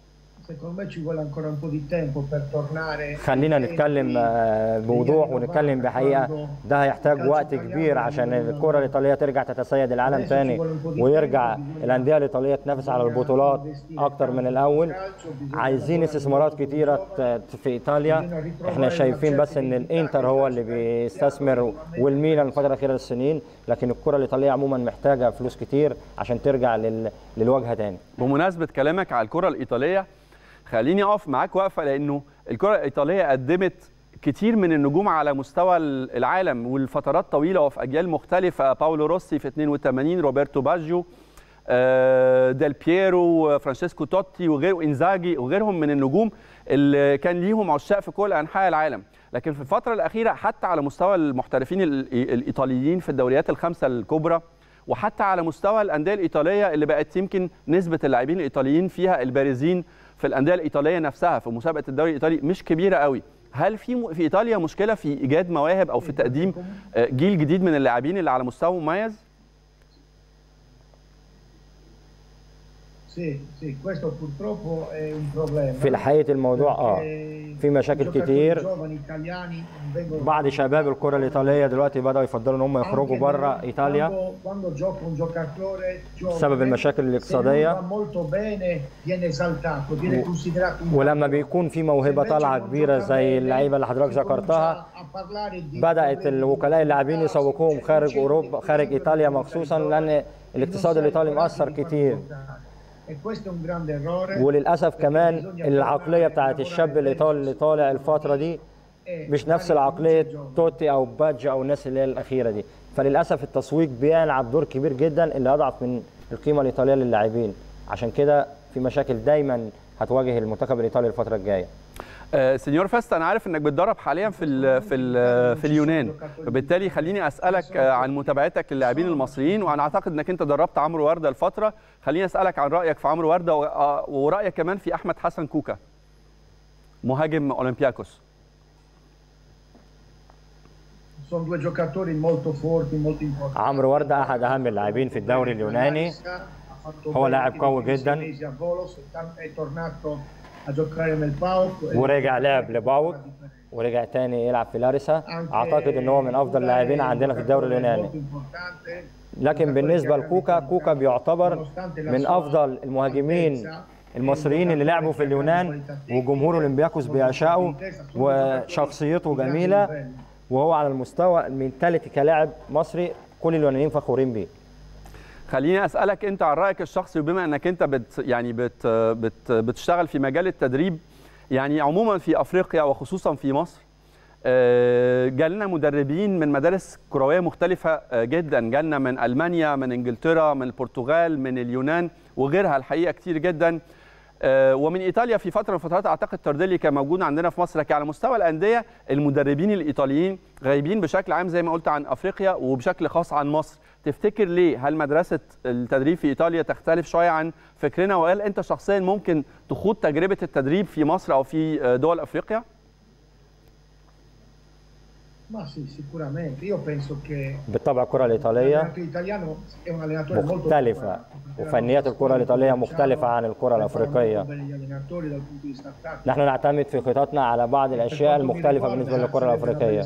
secondo me ci vuole ancora un po' di tempo per tornare خلينا نتكلم آه، بوضوح ونتكلم بحقيقه ده هيحتاج وقت كبير عشان الكره الايطاليه ترجع تتسيد العالم تاني ويرجع الانديه الايطاليه تنافس على البطولات اكتر من الاول عايزين استثمارات كتيره ت- في ايطاليا احنا شايفين بس ان الانتر هو اللي بيستثمر والميلان الفتره الاخيره السنين لكن الكره الايطاليه عموما محتاجه فلوس كتير عشان ترجع لل... للواجهه تاني بمناسبه كلامك على الكره الايطاليه خليني اقف معاك وقفه لانه الكره الايطاليه قدمت كتير من النجوم على مستوى العالم والفترات طويله وفي اجيال مختلفه باولو روسي في 82 روبرتو باجيو آه، ديل بييرو فرانشيسكو توتي وغيره انزاجي وغيرهم من النجوم اللي كان ليهم عشاق في كل انحاء العالم لكن في الفتره الاخيره حتى على مستوى المحترفين ال- الايطاليين في الدوريات الخمسه الكبرى وحتى على مستوى الانديه الايطاليه اللي بقت يمكن نسبه اللاعبين الايطاليين فيها البارزين في الانديه الايطاليه نفسها في مسابقه الدوري الايطالي مش كبيره قوي هل في م- في ايطاليا مشكله في ايجاد مواهب او في تقديم آه، جيل جديد من اللاعبين اللي على مستوى مميز Sì, sì, questo purtroppo è un problema. في الحقيقه الموضوع اه perché في مشاكل i giocatori كتير. giovani italiani non vengono بعض شباب الكره الايطاليه دلوقتي بداوا يفضلوا ان هم يخرجوا Anche بره quando- ايطاليا Quando, quando gioca un giocatore giovane, بسبب المشاكل se non الاقتصاديه va molto bene viene esaltato, viene و- considerato un ولما campione. بيكون في موهبه Se invece طالعه non كبيره gioca زي bene, اللعيبه اللي حضرتك si ذكرتها comincia a parlare di بدات problemi الوكلاء اللاعبين di يسوقوهم خارج successo اوروبا di خارج ايطاليا di مخصوصا di لان di الاقتصاد non الايطالي sai مأثر guardare di كتير farlo giocare. E questo è un grande errore. وللاسف perché كمان bisogna العقليه lavorare- بتاعت lavorare الشاب bene الايطالي اللي طالع الفتره دي e مش نفس fare العقليه luce giovane. توتي او باجي او الناس اللي هي الاخيره دي فللاسف التسويق بيلعب دور كبير جدا اللي اضعف من القيمه الايطاليه للاعبين عشان كده في مشاكل دايما هتواجه المنتخب الايطالي الفتره الجايه آه، سينيور فاستا انا عارف انك بتدرب حاليا في ال في ال في اليونان فبالتالي خليني اسالك آه، عن متابعتك للاعبين المصريين وانا اعتقد انك انت دربت عمرو ورده لفتره خليني اسالك عن رايك في عمرو ورده و- آه، ورايك كمان في احمد حسن كوكا مهاجم اولمبياكوس Sono due giocatori molto forti, molto importanti. عمرو ورده احد اهم اللاعبين في الدوري اليوناني هو لاعب قوي جدا. è tornato a giocare nel PAOK ورجع لعب لباوك ورجع تاني يلعب في لاريسا اعتقد ان هو من افضل اللاعبين عندنا في الدوري اليوناني لكن بالنسبه لكوكا كوكا بيعتبر من افضل المهاجمين المصريين اللي لعبوا في اليونان وجمهور اولمبياكوس بيعشقه وشخصيته جميله وهو على المستوى المنتاليتي كلاعب مصري كل اليونانيين فخورين بيه خليني اسالك انت عن رايك الشخصي وبما انك انت بت يعني بت بت بتشتغل في مجال التدريب يعني عموما في افريقيا وخصوصا في مصر آه، جالنا مدربين من مدارس كرويه مختلفه آه، جدا جالنا من المانيا من انجلترا من البرتغال من اليونان وغيرها الحقيقه كتير جدا آه، ومن ايطاليا في فتره من الفترات اعتقد تارديلي كان موجود عندنا في مصر لكن على مستوى الانديه المدربين الايطاليين غايبين بشكل عام زي ما قلت عن افريقيا وبشكل خاص عن مصر تفتكر ليه هل مدرسه التدريب في ايطاليا تختلف شويه عن فكرنا وهل انت شخصيا ممكن تخوض تجربه التدريب في مصر او في آه، دول افريقيا Ma sì, sicuramente. Io penso che بالطبع الكره الايطاليه l'allenatore italiano è un allenatore molto مختلفة preparato. وفنيات الكرة الإيطالية مختلفة عن الكرة الأفريقية Bene gli allenatori dal punto di vista tattico. نحن نعتمد في خططنا على بعض الأشياء المختلفة بالنسبة للكرة الأفريقية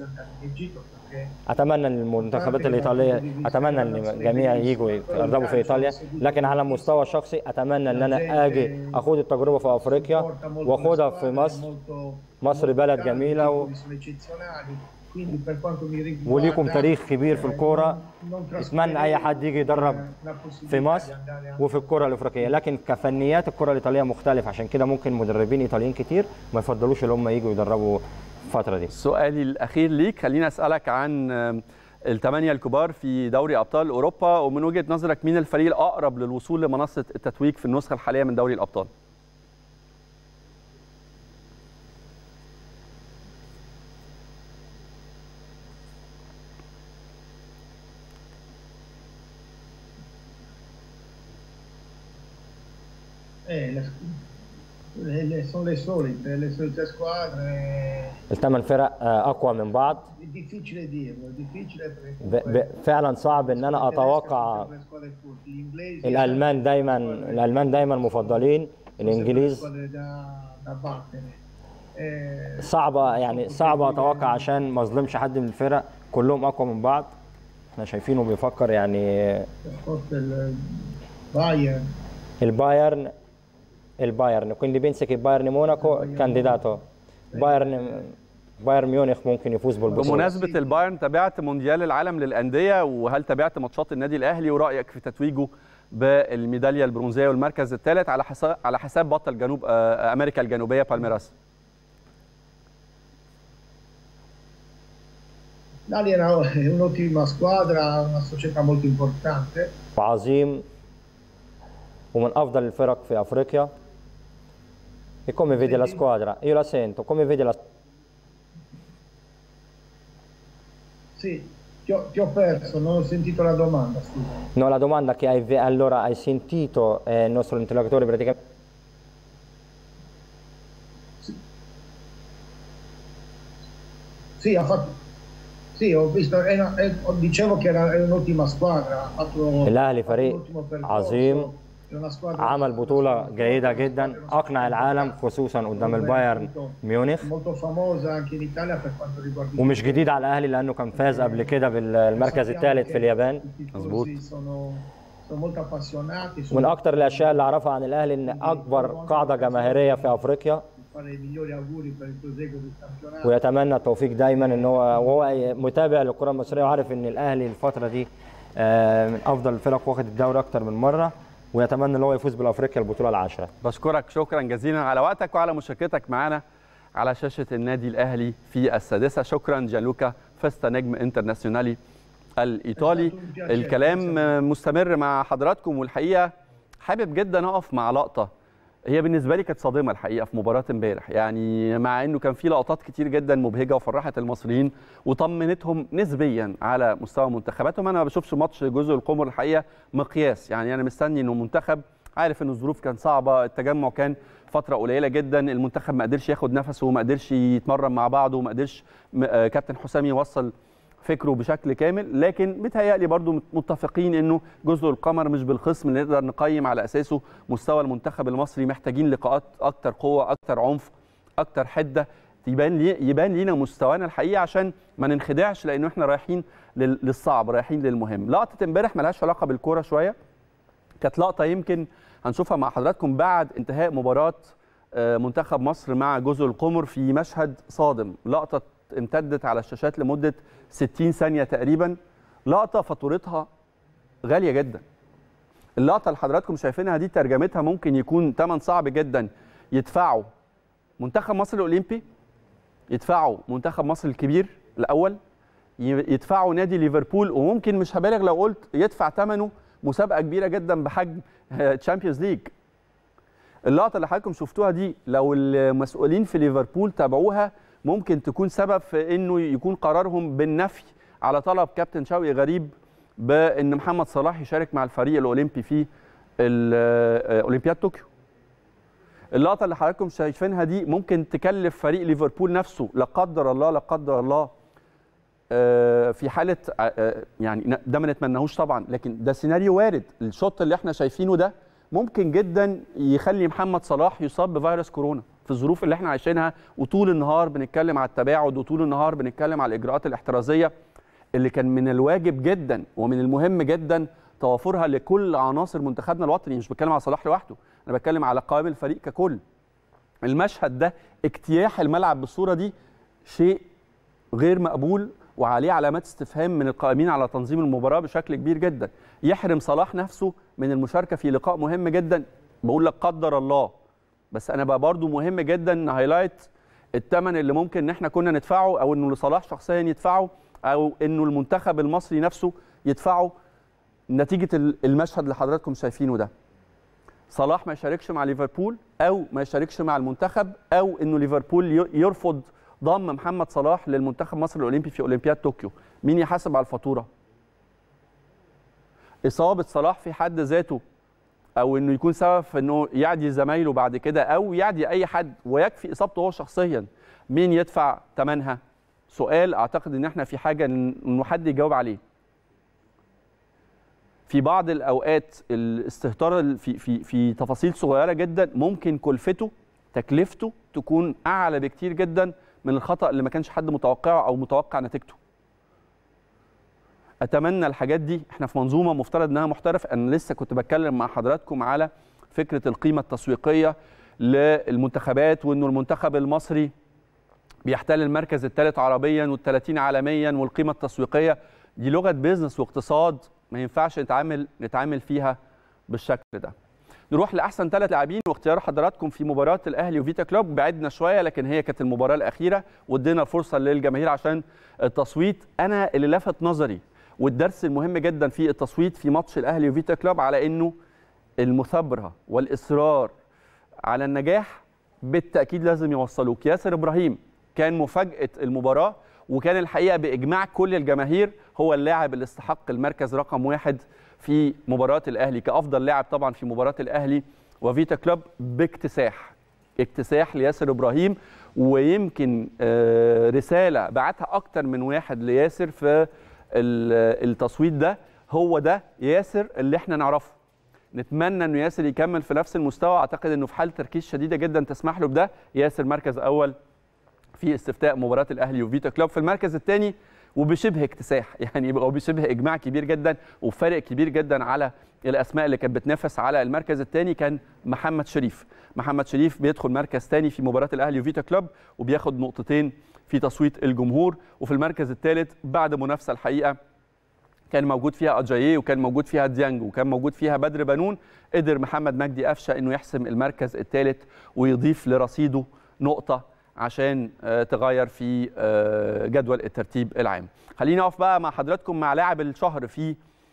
أتمنى أن المنتخبات الإيطالية أتمنى أن الجميع يجوا يتدربوا في إيطاليا لكن على المستوى الشخصي أتمنى أن أنا أجي أخوض التجربة في أفريقيا وأخوضها في مصر مصر بلد جميلة و... وليكم تاريخ كبير في الكورة اتمنى اي حد يجي يدرب في مصر وفي الكره الافريقيه لكن كفنيات الكره الايطاليه مختلفه عشان كده ممكن مدربين ايطاليين كتير ما يفضلوش ان هم يجوا يدربوا الفتره دي سؤالي الاخير ليك خليني اسالك عن آم، الثمانيه الكبار في دوري ابطال اوروبا ومن وجهه نظرك مين الفريق الاقرب للوصول لمنصه التتويج في النسخه الحاليه من دوري الابطال Eh, le, le- le- sono le solite, le solite squadre. الثمان فرق آه، اقوى من بعض È difficile dirlo, è difficile perché ب... comunque ب... فعلا صعب ان انا i tedeschi اتوقع sono le squadre forti, gli inglesi الالمان دايما الالمان دايما مفضلين الانجليز squadre da, da battere. Eh, صعبه يعني صعبه اتوقع عشان ما اظلمش حد من الفرق كلهم اقوى من بعض احنا شايفينه بيفكر يعني forse il Bayern البايرن البايرن quindi pensi che بايرن موناكو candidato بايرن بايرن ميونخ ممكن يفوز بالبطوله بمناسبه البايرن تابعت مونديال العالم للانديه وهل تابعت ماتشات النادي الاهلي ورايك في تتويجه بالميداليه البرونزيه والمركز الثالث على حساب على حساب بطل جنوب آه، امريكا الجنوبيه بالميراس L'Ali era un'ottima squadra, una società molto importante. عظيم ومن افضل الفرق في افريقيا e come vede la squadra io la sento come vede la Sì, ti ho, ti ho perso, non ho sentito la domanda, scusa. no la domanda che hai ve- allora hai sentito eh, il nostro interlocutore praticamente Sì, ha fatto... Sì, ho visto, è una- è- dicevo che era è un'ottima squadra, ha fatto, الأهلي ha fatto فريق un ottimo percorso, عظيم è una squadra- عمل بطولة جيدة جدا أقنع العالم خصوصا قدام البايرن ميونخ molto famosa anche in Italia per quanto riguarda i ومش جديد على الأهلي لأنه كان فاز قبل كده بالمركز الثالث في اليابان I tifosi مظبوط. sono, sono molto appassionati, من sono أكتر الأشياء اللي أعرفها عن الأهلي إن أكبر قاعدة جماهيرية في أفريقيا fare i migliori auguri per il proseguo del campionato. ويتمنى التوفيق دايما ان هو وهو متابع للكره المصريه وعارف ان الاهلي الفتره دي آه، من افضل الفرق واخد الدوري اكتر من مره ويتمنى ان هو يفوز بالافريقيا البطوله العاشره بشكرك شكرا جزيلا على وقتك وعلى مشاركتك معنا على شاشه النادي الاهلي في السادسه شكرا جانلوكا فيستا نجم انترناسيونالي الايطالي الكلام مستمر مع حضراتكم والحقيقه حابب جدا اقف مع لقطه هي بالنسبه لي كانت صادمه الحقيقه في مباراه امبارح يعني مع انه كان في لقطات كتير جدا مبهجه وفرحت المصريين وطمنتهم نسبيا على مستوى منتخباتهم انا ما بشوفش ماتش جزء القمر الحقيقه مقياس يعني انا مستني انه منتخب عارف ان الظروف كانت صعبه التجمع كان فتره قليله جدا المنتخب ما قدرش ياخد نفسه وما قدرش يتمرن مع بعضه وما قدرش م- آه، كابتن حسام يوصل فكره بشكل كامل لكن متهيألي برضو متفقين انه جزء القمر مش بالخصم اللي نقدر نقيم على اساسه مستوى المنتخب المصري محتاجين لقاءات اكتر قوه اكتر عنف اكتر حده يبان لي يبان لينا مستوانا الحقيقه عشان ما ننخدعش لانه احنا رايحين لل- للصعب رايحين للمهم لقطه امبارح ملهاش علاقه بالكوره شويه كانت لقطه يمكن هنشوفها مع حضراتكم بعد انتهاء مباراه آه، منتخب مصر مع جزر القمر في مشهد صادم لقطه امتدت على الشاشات لمده 60 ثانيه تقريبا لقطه فاتورتها غاليه جدا اللقطه اللي حضراتكم شايفينها دي ترجمتها ممكن يكون ثمن صعب جدا يدفعه منتخب مصر الاولمبي يدفعه منتخب مصر الكبير الاول ي- يدفعه نادي ليفربول وممكن مش هبالغ لو قلت يدفع ثمنه مسابقه كبيره جدا بحجم تشامبيونز ليج اللقطه اللي حضراتكم شفتوها دي لو المسؤولين في ليفربول تابعوها ممكن تكون سبب في انه يكون قرارهم بالنفي على طلب كابتن شوقي غريب بان محمد صلاح يشارك مع الفريق الاولمبي في ال- اولمبياد طوكيو اللقطه اللي حضراتكم شايفينها دي ممكن تكلف فريق ليفربول نفسه لا قدر الله لا قدر الله آه، في حاله آه، يعني ن- ده ما نتمناهوش طبعا لكن ده سيناريو وارد الشوط اللي احنا شايفينه ده ممكن جدا يخلي محمد صلاح يصاب بفيروس كورونا في الظروف اللي احنا عايشينها وطول النهار بنتكلم على التباعد وطول النهار بنتكلم على الاجراءات الاحترازيه اللي كان من الواجب جدا ومن المهم جدا توافرها لكل عناصر منتخبنا الوطني مش بتكلم على صلاح لوحده انا بتكلم على قوام الفريق ككل المشهد ده اجتياح الملعب بالصوره دي شيء غير مقبول وعليه علامات استفهام من القائمين على تنظيم المباراه بشكل كبير جدا يحرم صلاح نفسه من المشاركه في لقاء مهم جدا بقول لك قدر الله بس انا بقى برضو مهم جدا نهايلايت الثمن اللي ممكن ان احنا كنا ندفعه او انه لصلاح شخصيا يدفعه او انه المنتخب المصري نفسه يدفعه نتيجه ال- المشهد اللي حضراتكم شايفينه ده صلاح ما يشاركش مع ليفربول او ما يشاركش مع المنتخب او انه ليفربول ي- يرفض ضم محمد صلاح للمنتخب مصر الاولمبي في اولمبياد طوكيو مين يحاسب على الفاتوره اصابه صلاح في حد ذاته او انه يكون سبب في انه يعدي زمايله بعد كده او يعدي اي حد ويكفي اصابته هو شخصيا مين يدفع ثمنها سؤال اعتقد ان احنا في حاجه ان إنه حد يجاوب عليه في بعض الاوقات الاستهتار في في في تفاصيل صغيره جدا ممكن كلفته تكلفته تكون اعلى بكتير جدا من الخطا اللي ما كانش حد متوقعه او متوقع نتيجته اتمنى الحاجات دي احنا في منظومه مفترض انها محترفه انا لسه كنت بتكلم مع حضراتكم على فكره القيمه التسويقيه للمنتخبات وانه المنتخب المصري بيحتل المركز الثالث عربيا وال30 عالميا والقيمه التسويقيه دي لغه بيزنس واقتصاد ما ينفعش نتعامل نتعامل فيها بالشكل ده نروح لاحسن ثلاث لاعبين واختيار حضراتكم في مباراه الاهلي وفيتا كلوب بعدنا شويه لكن هي كانت المباراه الاخيره وادينا فرصه للجماهير عشان التصويت انا اللي لفت نظري والدرس المهم جدا في التصويت في ماتش الاهلي وفيتا كلوب على انه المثابره والاصرار على النجاح بالتاكيد لازم يوصلوك ياسر ابراهيم كان مفاجاه المباراه وكان الحقيقه باجماع كل الجماهير هو اللاعب اللي استحق المركز رقم واحد في مباراه الاهلي كافضل لاعب طبعا في مباراه الاهلي وفيتا كلوب باكتساح اكتساح لياسر ابراهيم ويمكن رساله بعتها اكتر من واحد لياسر في التصويت ده هو ده ياسر اللي احنا نعرفه نتمنى انه ياسر يكمل في نفس المستوى اعتقد انه في حاله تركيز شديده جدا تسمح له بده ياسر مركز اول في استفتاء مباراه الاهلي وفيتا كلوب في المركز الثاني وبشبه اكتساح يعني او بشبه اجماع كبير جدا وفارق كبير جدا على الاسماء اللي كانت بتنافس على المركز الثاني كان محمد شريف محمد شريف بيدخل مركز ثاني في مباراه الاهلي وفيتا كلوب وبياخد نقطتين في تصويت الجمهور وفي المركز الثالث بعد منافسه الحقيقه كان موجود فيها اجاييه وكان موجود فيها ديانج وكان موجود فيها بدر بنون قدر محمد مجدي قفشه انه يحسم المركز الثالث ويضيف لرصيده نقطه عشان تغير في جدول الترتيب العام خليني اقف بقى مع حضراتكم مع لاعب الشهر في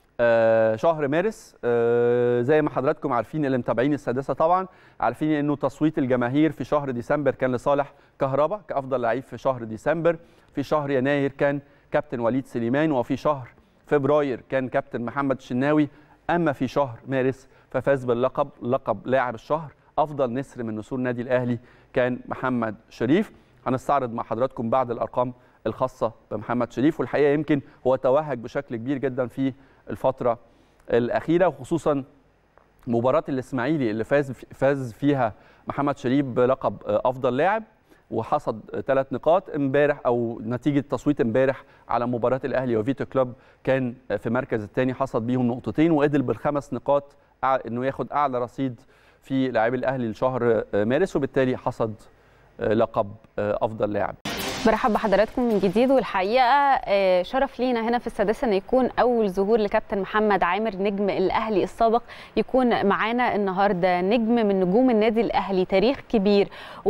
شهر مارس زي ما حضراتكم عارفين اللي متابعين السادسه طبعا عارفين انه تصويت الجماهير في شهر ديسمبر كان لصالح كهربا كافضل لعيب في شهر ديسمبر في شهر يناير كان كابتن وليد سليمان وفي شهر فبراير كان كابتن محمد الشناوي اما في شهر مارس ففاز باللقب لقب لاعب الشهر افضل نسر من نسور النادي الاهلي كان محمد شريف هنستعرض مع حضراتكم بعض الارقام الخاصه بمحمد شريف والحقيقه يمكن هو توهج بشكل كبير جدا في الفتره الاخيره وخصوصا مباراه الاسماعيلي اللي فاز فاز فيها محمد شريف بلقب افضل لاعب وحصد ثلاث نقاط امبارح او نتيجه تصويت امبارح على مباراه الاهلي وفيتو كلوب كان في مركز الثاني حصد بيهم نقطتين وقدر بالخمس نقاط انه ياخد اعلى رصيد في لاعبي الاهلي لشهر مارس وبالتالي حصد لقب افضل لاعب برحب بحضراتكم من جديد والحقيقه شرف لينا هنا في السادسه ان يكون اول ظهور لكابتن محمد عامر نجم الاهلي السابق يكون معانا النهارده نجم من نجوم النادي الاهلي تاريخ كبير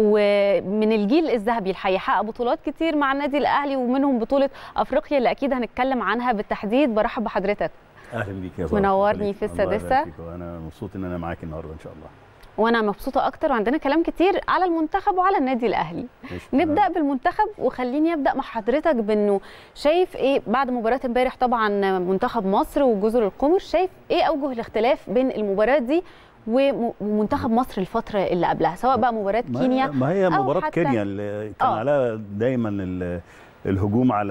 ومن الجيل الذهبي الحقيقه حقق بطولات كتير مع النادي الاهلي ومنهم بطوله افريقيا اللي اكيد هنتكلم عنها بالتحديد برحب بحضرتك اهلا بيك يا منورني في السادسه وانا مبسوط ان انا معاك النهارده ان شاء الله وانا مبسوطه اكتر وعندنا كلام كتير على المنتخب وعلى النادي الاهلي نبدا بالمنتخب وخليني ابدا مع حضرتك بانه شايف ايه بعد مباراه امبارح طبعا منتخب مصر وجزر القمر شايف ايه اوجه الاختلاف بين المباراه دي ومنتخب مصر الفتره اللي قبلها سواء بقى مباراه كينيا ما هي مباراه كينيا اللي كان آه. عليها دايما الهجوم على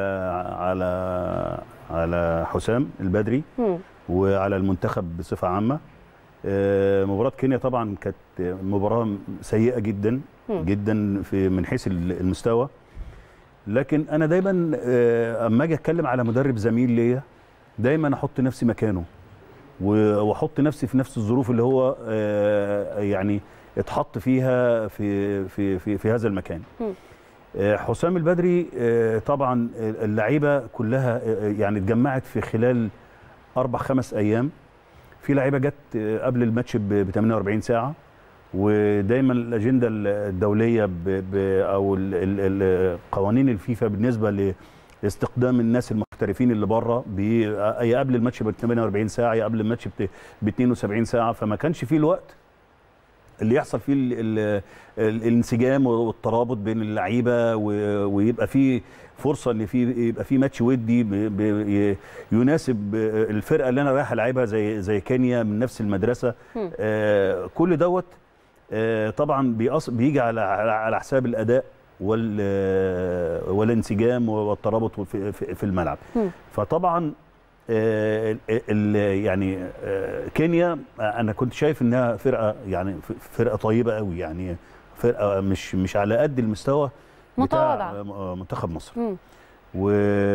على على حسام البدري مم. وعلى المنتخب بصفه عامه مباراه كينيا طبعا كانت مباراه سيئه جدا مم. جدا في من حيث المستوى لكن انا دايما اما اجي اتكلم على مدرب زميل ليا دايما احط نفسي مكانه واحط نفسي في نفس الظروف اللي هو يعني اتحط فيها في في في, في هذا المكان مم. حسام البدري طبعا اللعيبه كلها يعني اتجمعت في خلال اربع خمس ايام في لعيبه جت قبل الماتش ب 48 ساعه ودايما الاجنده الدوليه ب ب او ال ال ال قوانين الفيفا بالنسبه لاستقدام الناس المحترفين اللي بره يا قبل الماتش ب 48 ساعه يا قبل الماتش ب 72 ساعه فما كانش فيه الوقت اللي يحصل فيه ال ال الانسجام والترابط بين اللعيبه ويبقى فيه فرصه ان في يبقى في ماتش ودي يناسب الفرقه اللي انا رايح العبها زي زي كينيا من نفس المدرسه آه كل دوت آه طبعا بيقص بيجي على على حساب الاداء وال والانسجام والترابط في, في الملعب فطبعا آه، ال- ال- يعني آه، كينيا انا كنت شايف انها فرقه يعني ف- فرقه طيبه قوي يعني فرقه مش مش على قد المستوى بتاع متواضعة. آه، منتخب مصر مم. و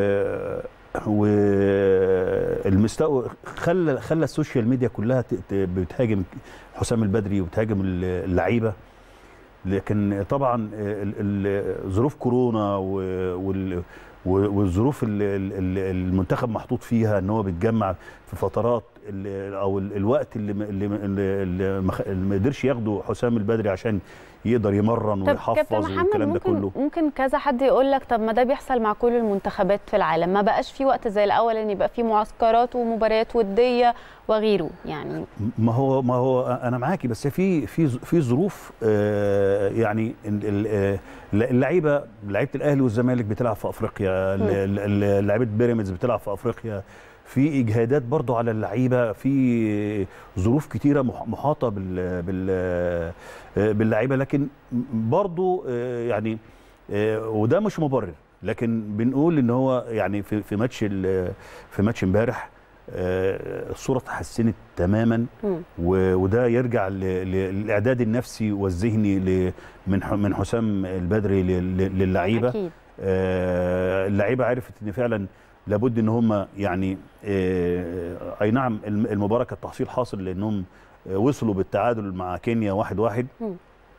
والمستوى خلى خلى السوشيال ميديا كلها ت- ت- بتهاجم حسام البدري وبتهاجم اللعيبه لكن طبعا ال- ال- ظروف كورونا و- وال- و- والظروف ال- ال- ال- المنتخب محطوط فيها ان هو بيتجمع في فترات ال- او ال- الوقت اللي ما- اللي ما- اللي ما خ- اللي ما قدرش ياخده حسام البدري عشان يقدر يمرن طب كابتن ويحفظ محمد والكلام ده ممكن كله ممكن كذا حد يقول لك طب ما ده بيحصل مع كل المنتخبات في العالم ما بقاش في وقت زي الاول ان يبقى في معسكرات ومباريات وديه وغيره يعني ما هو ما هو انا معاكي بس في في في ظروف آه، يعني ال- ال- آه، اللعيبه لعيبه الاهلي والزمالك بتلعب في افريقيا ال- ال- لعيبه بيراميدز بتلعب في افريقيا في اجهادات برضو على اللعيبه في ظروف كتيره مح- محاطه بال بال آه، باللعيبه لكن برضو آه، يعني آه، وده مش مبرر لكن بنقول ان هو يعني في في ماتش ال- في ماتش امبارح آه، الصوره اتحسنت تماما مم. و- وده يرجع ل- ل- للاعداد النفسي والذهني ل- من ح- من حسام البدري ل- ل- للعيبه اكيد آه، اللعيبه عرفت ان فعلا لابد ان هم يعني آه، اي نعم الم- المباراه كانت تحصيل حاصل لانهم آه، وصلوا بالتعادل مع كينيا واحد واحد مم.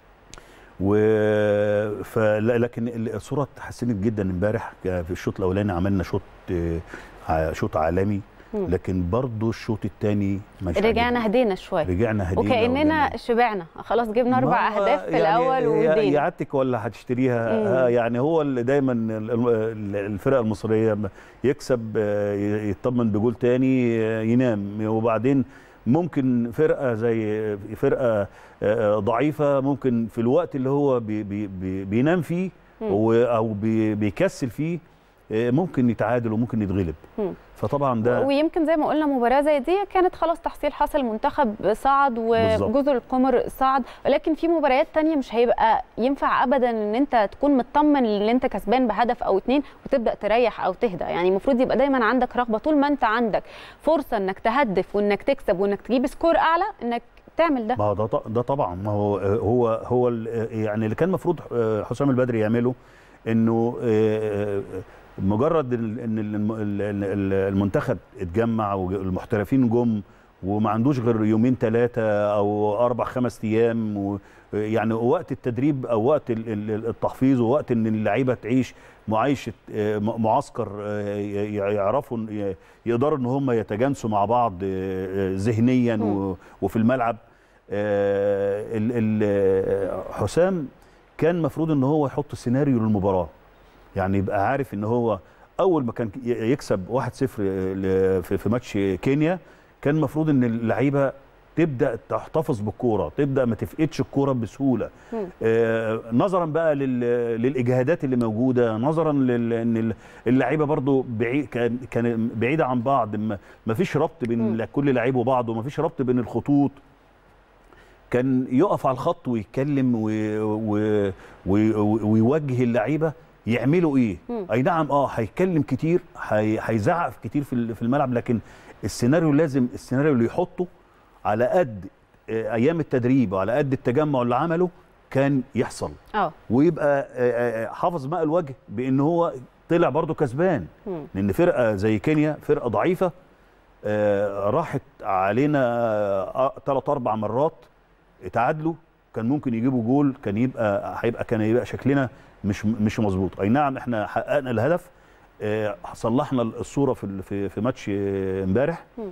و فلا- لكن ال- الصوره اتحسنت جدا امبارح ك- في الشوط الاولاني عملنا شوط آه، ع- شوط عالمي مم. لكن برضو الشوط الثاني رجعنا هدينا شويه رجعنا هدينا وكاننا وجبنا. شبعنا خلاص جبنا اربع ما هو اهداف في يعني الاول هي- وهدينا يعتك ولا هتشتريها مم. آه، يعني هو اللي دايما ال- ال- الفرقه المصريه م- يكسب آه، ي- يطمن بجول تاني آه، ينام وبعدين ممكن فرقه زي فرقه آه، ضعيفه ممكن في الوقت اللي هو بي بي بي بينام فيه مم. و- او بي بيكسل فيه آه، ممكن يتعادل وممكن يتغلب مم. فطبعا ده ويمكن زي ما قلنا مباراه زي دي كانت خلاص تحصيل حاصل المنتخب صعد بالظبط. وجزر القمر صعد ولكن في مباريات تانية مش هيبقى ينفع ابدا ان انت تكون مطمن ان انت كسبان بهدف او اتنين وتبدا تريح او تهدى يعني المفروض يبقى دايما عندك رغبه طول ما انت عندك فرصه انك تهدف وانك تكسب وانك تجيب سكور اعلى انك تعمل ده ما هو ده ط- ده طبعا ما هو هو هو ال- يعني اللي كان المفروض حسام البدري يعمله انه آه، مجرد ال- ان الم- ال- ال- المنتخب اتجمع والمحترفين جم وما عندوش غير يومين ثلاثه او اربع خمس ايام و يعني وقت التدريب او وقت ال- ال- التحفيظ ووقت ان اللعيبه تعيش معايشه آه، م- معسكر آه، ي- يعرفوا إن- ي- يقدروا ان هم يتجانسوا مع بعض آه، آه، ذهنيا و- وفي الملعب آه، ال- ال- آه، حسام كان المفروض ان هو يحط سيناريو للمباراه يعني يبقى عارف ان هو اول ما كان ي- يكسب 1-0 ل- في في ماتش كينيا كان المفروض ان اللعيبه تبدا تحتفظ بالكوره تبدا ما تفقدش الكوره بسهوله مم. آه نظرا بقى لل- للاجهادات اللي موجوده نظرا لل- ان اللعيبه برضو بعيد كان كان بعيده عن بعض ما ما فيش ربط بين مم. كل لعيب وبعض وما فيش ربط بين الخطوط كان يقف على الخط ويتكلم و... و... و... ويوجه اللعيبه يعملوا ايه مم. اي نعم اه هيتكلم كتير هي... هيزعق كتير في ال- في الملعب لكن السيناريو لازم السيناريو اللي يحطه على قد آه، ايام التدريب وعلى قد التجمع اللي عمله كان يحصل اه ويبقى آه، آه، حافظ ماء الوجه بان هو طلع برضه كسبان مم. لان فرقه زي كينيا فرقه ضعيفه آه، راحت علينا ثلاث اربع مرات اتعادلوا كان ممكن يجيبوا جول كان يبقى هيبقى كان يبقى شكلنا مش مش مظبوط اي نعم احنا حققنا الهدف آه، صلحنا الصوره في ال- في في ماتش آه، امبارح مم.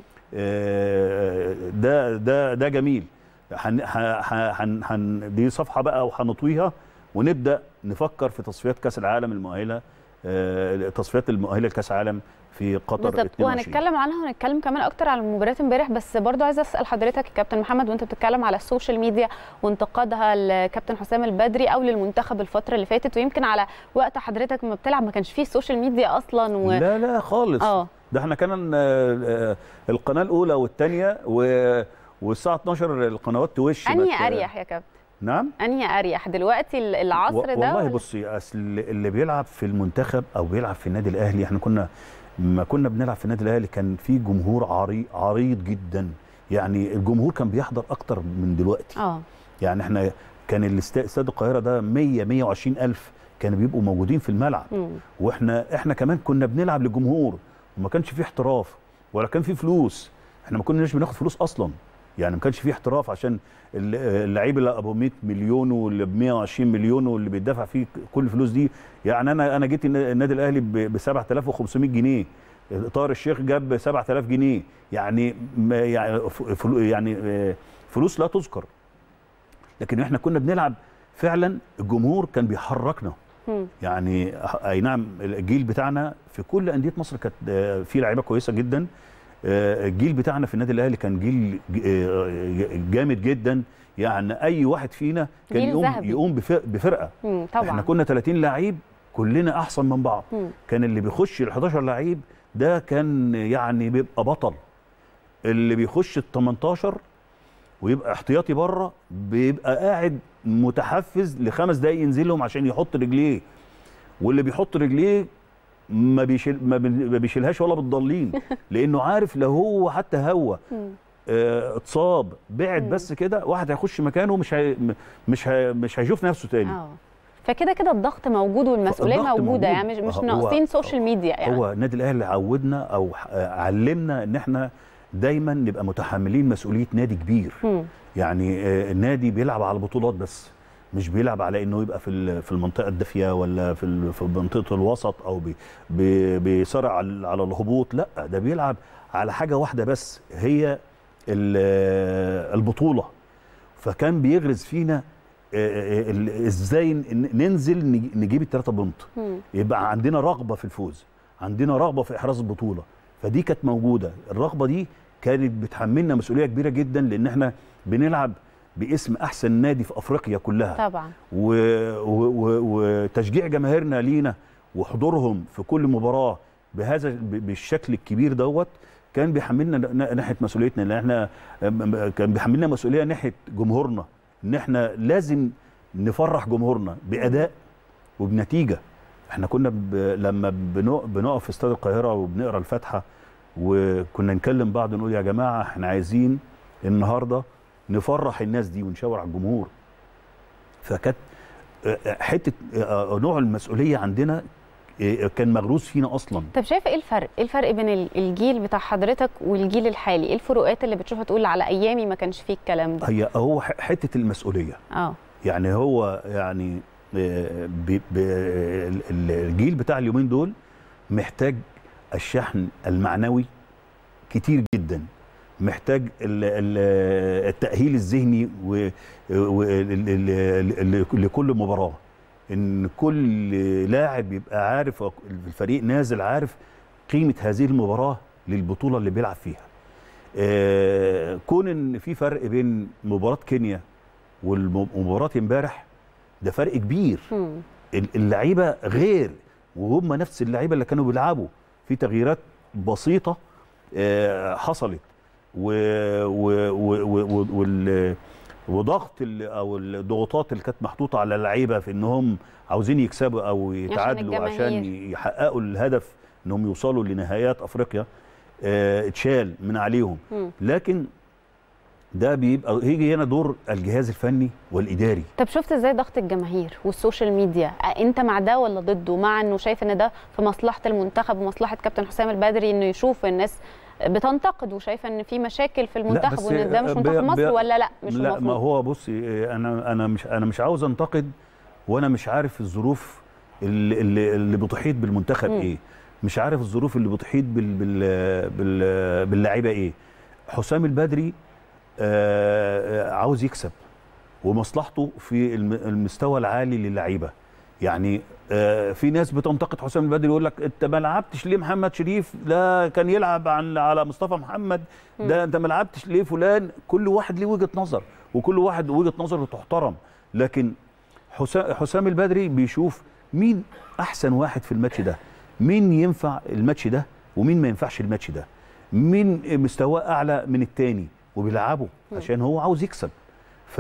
آه، ده ده ده جميل هن ح- هن هن دي صفحه بقى وهنطويها ونبدا نفكر في تصفيات كاس العالم المؤهله آه، التصفيات المؤهله لكاس العالم في قطر بالظبط 22 وهنتكلم عنها وهنتكلم كمان اكتر على مباريات امبارح بس برضو عايزه اسال حضرتك يا كابتن محمد وانت بتتكلم على السوشيال ميديا وانتقادها لكابتن حسام البدري او للمنتخب الفتره اللي فاتت ويمكن على وقت حضرتك ما بتلعب ما كانش فيه السوشيال ميديا اصلا و... لا لا خالص اه ده احنا كان آه، آه، القناه الاولى والثانيه والساعه 12 القنوات توش ما انهي ت- اريح يا كابتن نعم انهي اريح دلوقتي ال- و- العصر ده والله ولا- بصي اصل اللي بيلعب في المنتخب او بيلعب في النادي الاهلي احنا كنا ما كنا بنلعب في النادي الاهلي كان في جمهور عريض عريض جدا يعني الجمهور كان بيحضر اكتر من دلوقتي اه يعني احنا كان الاستاد استاد القاهره ده 100 120 الف كانوا بيبقوا موجودين في الملعب مم. واحنا احنا كمان كنا بنلعب للجمهور وما كانش فيه احتراف ولا كان فيه فلوس احنا ما كناش بناخد فلوس اصلا يعني ما كانش فيه احتراف عشان ال- اللعيب اللي ابو 100 مليون واللي ب 120 مليون واللي بيدفع فيه كل الفلوس دي يعني انا انا جيت النا- النادي الاهلي ب 7500 جنيه طاهر الشيخ جاب 7000 جنيه يعني ما يعني ف- فلو- يعني آه، فلوس لا تذكر لكن احنا كنا بنلعب فعلا الجمهور كان بيحركنا مم. يعني اي نعم الجيل بتاعنا في كل انديه مصر كانت آه، في لعيبه كويسه جدا آه، الجيل بتاعنا في النادي الاهلي كان جيل ج- آه، جامد جدا يعني اي واحد فينا كان جيل يقوم ذهبي. يقوم بف- بفرقه مم. طبعا احنا كنا 30 لعيب كلنا احسن من بعض مم. كان اللي بيخش ال 11 لعيب ده كان يعني بيبقى بطل اللي بيخش ال 18 ويبقى احتياطي بره بيبقى قاعد متحفز لخمس دقايق ينزلهم عشان يحط رجليه واللي بيحط رجليه ما بيشيل ما بي- ما بيشيلهاش ولا بالضالين لانه عارف لو هو حتى هو مم. اه اتصاب بعد مم. بس كده واحد هيخش مكانه مش هي مش هي مش هيشوف نفسه تاني اه فكده كده الضغط موجود والمسؤوليه الضغط موجوده موجود. يعني مش مش هو- ناقصين سوشيال ميديا يعني هو النادي الاهلي عودنا او ح- علمنا ان احنا دايما نبقى متحملين مسؤوليه نادي كبير مم. يعني آه، النادي بيلعب على البطولات بس مش بيلعب على انه يبقى في ال- في المنطقه الدافيه ولا في ال- في منطقه الوسط او بي بي بيصارع على على الهبوط لا ده بيلعب على حاجه واحده بس هي ال- آه، البطوله فكان بيغرز فينا آه، آه، ال- ازاي ن- ننزل نج- نجيب الثلاثه بونت مم. يبقى عندنا رغبه في الفوز عندنا رغبه في احراز البطوله فدي كانت موجوده الرغبه دي كانت بتحملنا مسؤوليه كبيره جدا لان احنا بنلعب باسم احسن نادي في افريقيا كلها طبعا و... و... و... وتشجيع جماهيرنا لينا وحضورهم في كل مباراه بهذا ب- بالشكل الكبير دوت كان بيحملنا ن- ناحيه مسؤوليتنا لان احنا م- كان بيحملنا مسؤوليه ناحيه جمهورنا ان احنا لازم نفرح جمهورنا باداء وبنتيجه احنا كنا ب... لما بنق... بنقف في استاد القاهره وبنقرا الفاتحه وكنا نكلم بعض نقول يا جماعه احنا عايزين النهارده نفرح الناس دي ونشاور على الجمهور فكانت آه، آه، حته آه، آه، نوع المسؤوليه عندنا آه، كان مغروس فينا اصلا طب شايف ايه الفرق؟ ايه الفرق بين ال- الجيل بتاع حضرتك والجيل الحالي؟ ايه الفروقات اللي بتشوفها تقول على ايامي ما كانش فيه الكلام ده؟ هي هو ح- حته المسؤوليه اه يعني هو يعني آه، ب- ب- ال- ال- الجيل بتاع اليومين دول محتاج الشحن المعنوي كتير جدا محتاج ال- ال- التأهيل الذهني و- و- ال- ال- ال- لكل مباراة ان كل لاعب يبقى عارف أو الفريق نازل عارف قيمة هذه المباراة للبطولة اللي بيلعب فيها آه، كون ان في فرق بين مباراة كينيا والم- ومباراة امبارح ده فرق كبير مم. ال- اللعيبه غير وهم نفس اللعيبه اللي كانوا بيلعبوا في تغييرات بسيطه آه، حصلت و و و و وال وضغط ال- او الضغوطات اللي كانت محطوطه على اللعيبه في انهم عاوزين يكسبوا او يتعادلوا عشان الجماهير. يحققوا الهدف انهم يوصلوا لنهايات افريقيا آه، اتشال من عليهم مم. لكن ده بيبقى هيجي هنا دور الجهاز الفني والاداري طب شفت ازاي ضغط الجماهير والسوشيال ميديا آه، انت مع ده ولا ضده مع انه شايف ان ده في مصلحه المنتخب ومصلحه كابتن حسام البدري انه يشوف الناس بتنتقد وشايفه ان في مشاكل في المنتخب بس وان ده مش بي- منتخب بي- مصر ولا لا مش لا ما المفروض هو بصي إيه، انا انا مش انا مش عاوز انتقد وانا مش عارف الظروف اللي اللي, اللي بتحيط بالمنتخب مم. ايه مش عارف الظروف اللي بتحيط بال بال بال باللعيبه ايه حسام البدري آه، آه، عاوز يكسب ومصلحته في الم- المستوى العالي للعيبه يعني آه، في ناس بتنتقد حسام البدري يقول لك انت ما لعبتش ليه محمد شريف لا كان يلعب عن على مصطفى محمد ده انت ما لعبتش ليه فلان كل واحد ليه وجهه نظر وكل واحد وجهه نظره تحترم لكن حسام حسام البدري بيشوف مين احسن واحد في الماتش ده مين ينفع الماتش ده ومين ما ينفعش الماتش ده مين مستواه اعلى من التاني وبيلعبه عشان هو عاوز يكسب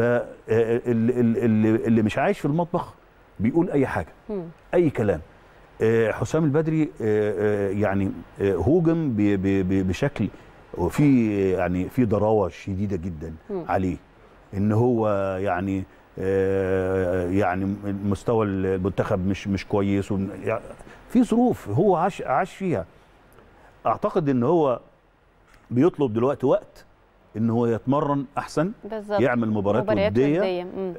فاللي اللي مش عايش في المطبخ بيقول اي حاجه مم. اي كلام آه، حسام البدري آه، آه، يعني آه، هوجم ب- ب- ب- بشكل وفي يعني في ضراوه شديده جدا مم. عليه ان هو يعني آه، يعني مستوى المنتخب مش مش كويس وم- يعني في ظروف هو عاش عاش فيها اعتقد ان هو بيطلب دلوقتي وقت ان هو يتمرن احسن بالظبط يعمل مباريات مباريات وديه ودية. مم.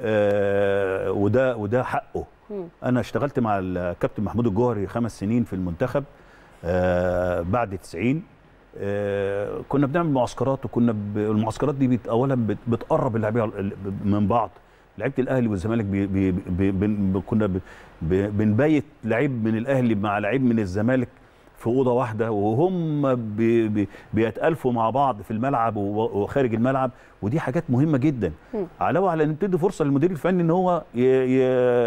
آه وده وده حقه مم. انا اشتغلت مع الكابتن محمود الجوهري خمس سنين في المنتخب آه بعد 90 آه كنا بنعمل معسكرات وكنا ب... المعسكرات دي بت... اولا بت... بتقرب اللعيبه من بعض لعيبه الاهلي والزمالك بي... بي... بي... بي... كنا ب... ب... بنبيت لعيب من الاهلي مع لعيب من الزمالك في اوضه واحده وهم بي... بي... بيتالفوا مع بعض في الملعب و... وخارج الملعب ودي حاجات مهمه جدا مم. علاوه على ان بتدي فرصه للمدير الفني ان هو ي... ي...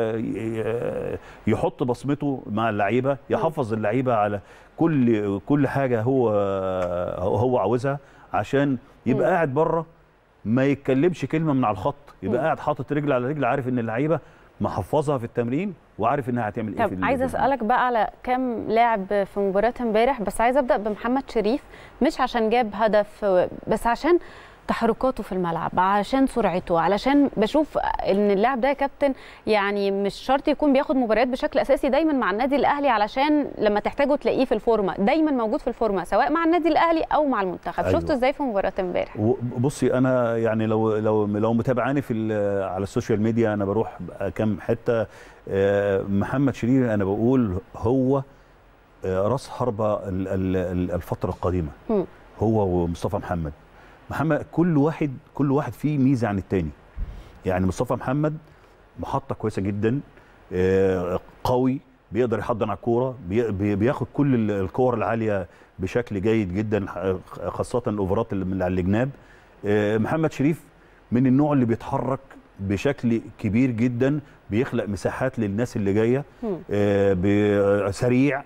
ي... يحط بصمته مع اللعيبه يحفظ اللعيبه على كل كل حاجه هو هو عاوزها عشان يبقى مم. قاعد بره ما يتكلمش كلمه من على الخط يبقى مم. قاعد حاطط رجل على رجل عارف ان اللعيبه محفظها في التمرين وعارف انها هتعمل ايه في طب ال- عايزه في ال- اسالك بقى على كام لاعب في مباراه امبارح بس عايزه ابدا بمحمد شريف مش عشان جاب هدف بس عشان تحركاته في الملعب عشان سرعته علشان بشوف ان اللاعب ده يا كابتن يعني مش شرط يكون بياخد مباريات بشكل اساسي دايما مع النادي الاهلي علشان لما تحتاجه تلاقيه في الفورمه دايما موجود في الفورمه سواء مع النادي الاهلي او مع المنتخب أيوة. شفته ازاي في مباراه امبارح و- بصي انا يعني لو لو لو متابعاني في ال- على السوشيال ميديا انا بروح كام حته آه، محمد شريف انا بقول هو آه، راس حربه ال- ال- ال- الفتره القادمه مم. هو ومصطفى محمد محمد كل واحد كل واحد فيه ميزه عن التاني يعني مصطفى محمد محطه كويسه جدا آه، قوي بيقدر يحضن على الكوره بي- بي- بياخد كل ال- الكور العاليه بشكل جيد جدا ح- خاصه الاوفرات اللي من على الجناب آه، محمد شريف من النوع اللي بيتحرك بشكل كبير جدا بيخلق مساحات للناس اللي جايه مم. آه، ب- سريع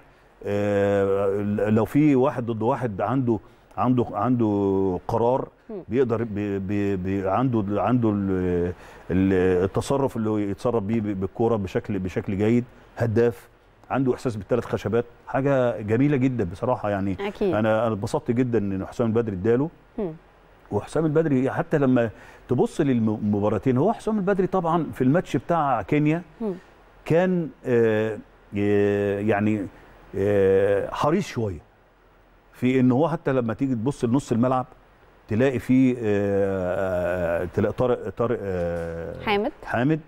آه، لو في واحد ضد واحد عنده عنده عنده قرار مم. بيقدر بي بي بي عنده عنده ال- ال- التصرف اللي هو يتصرف بيه بالكوره بشكل بشكل جيد هداف عنده احساس بالثلاث خشبات حاجه جميله جدا بصراحه يعني اكيد انا انا اتبسطت جدا ان حسام البدري اداله مم. وحسام البدري حتى لما تبص للمباراتين هو حسام البدري طبعا في الماتش بتاع كينيا مم. كان آه، آه، يعني آه، حريص شويه في ان هو حتى لما تيجي تبص لنص الملعب تلاقي فيه آه، آه، تلاقي طارق طارق آه، حامد حامد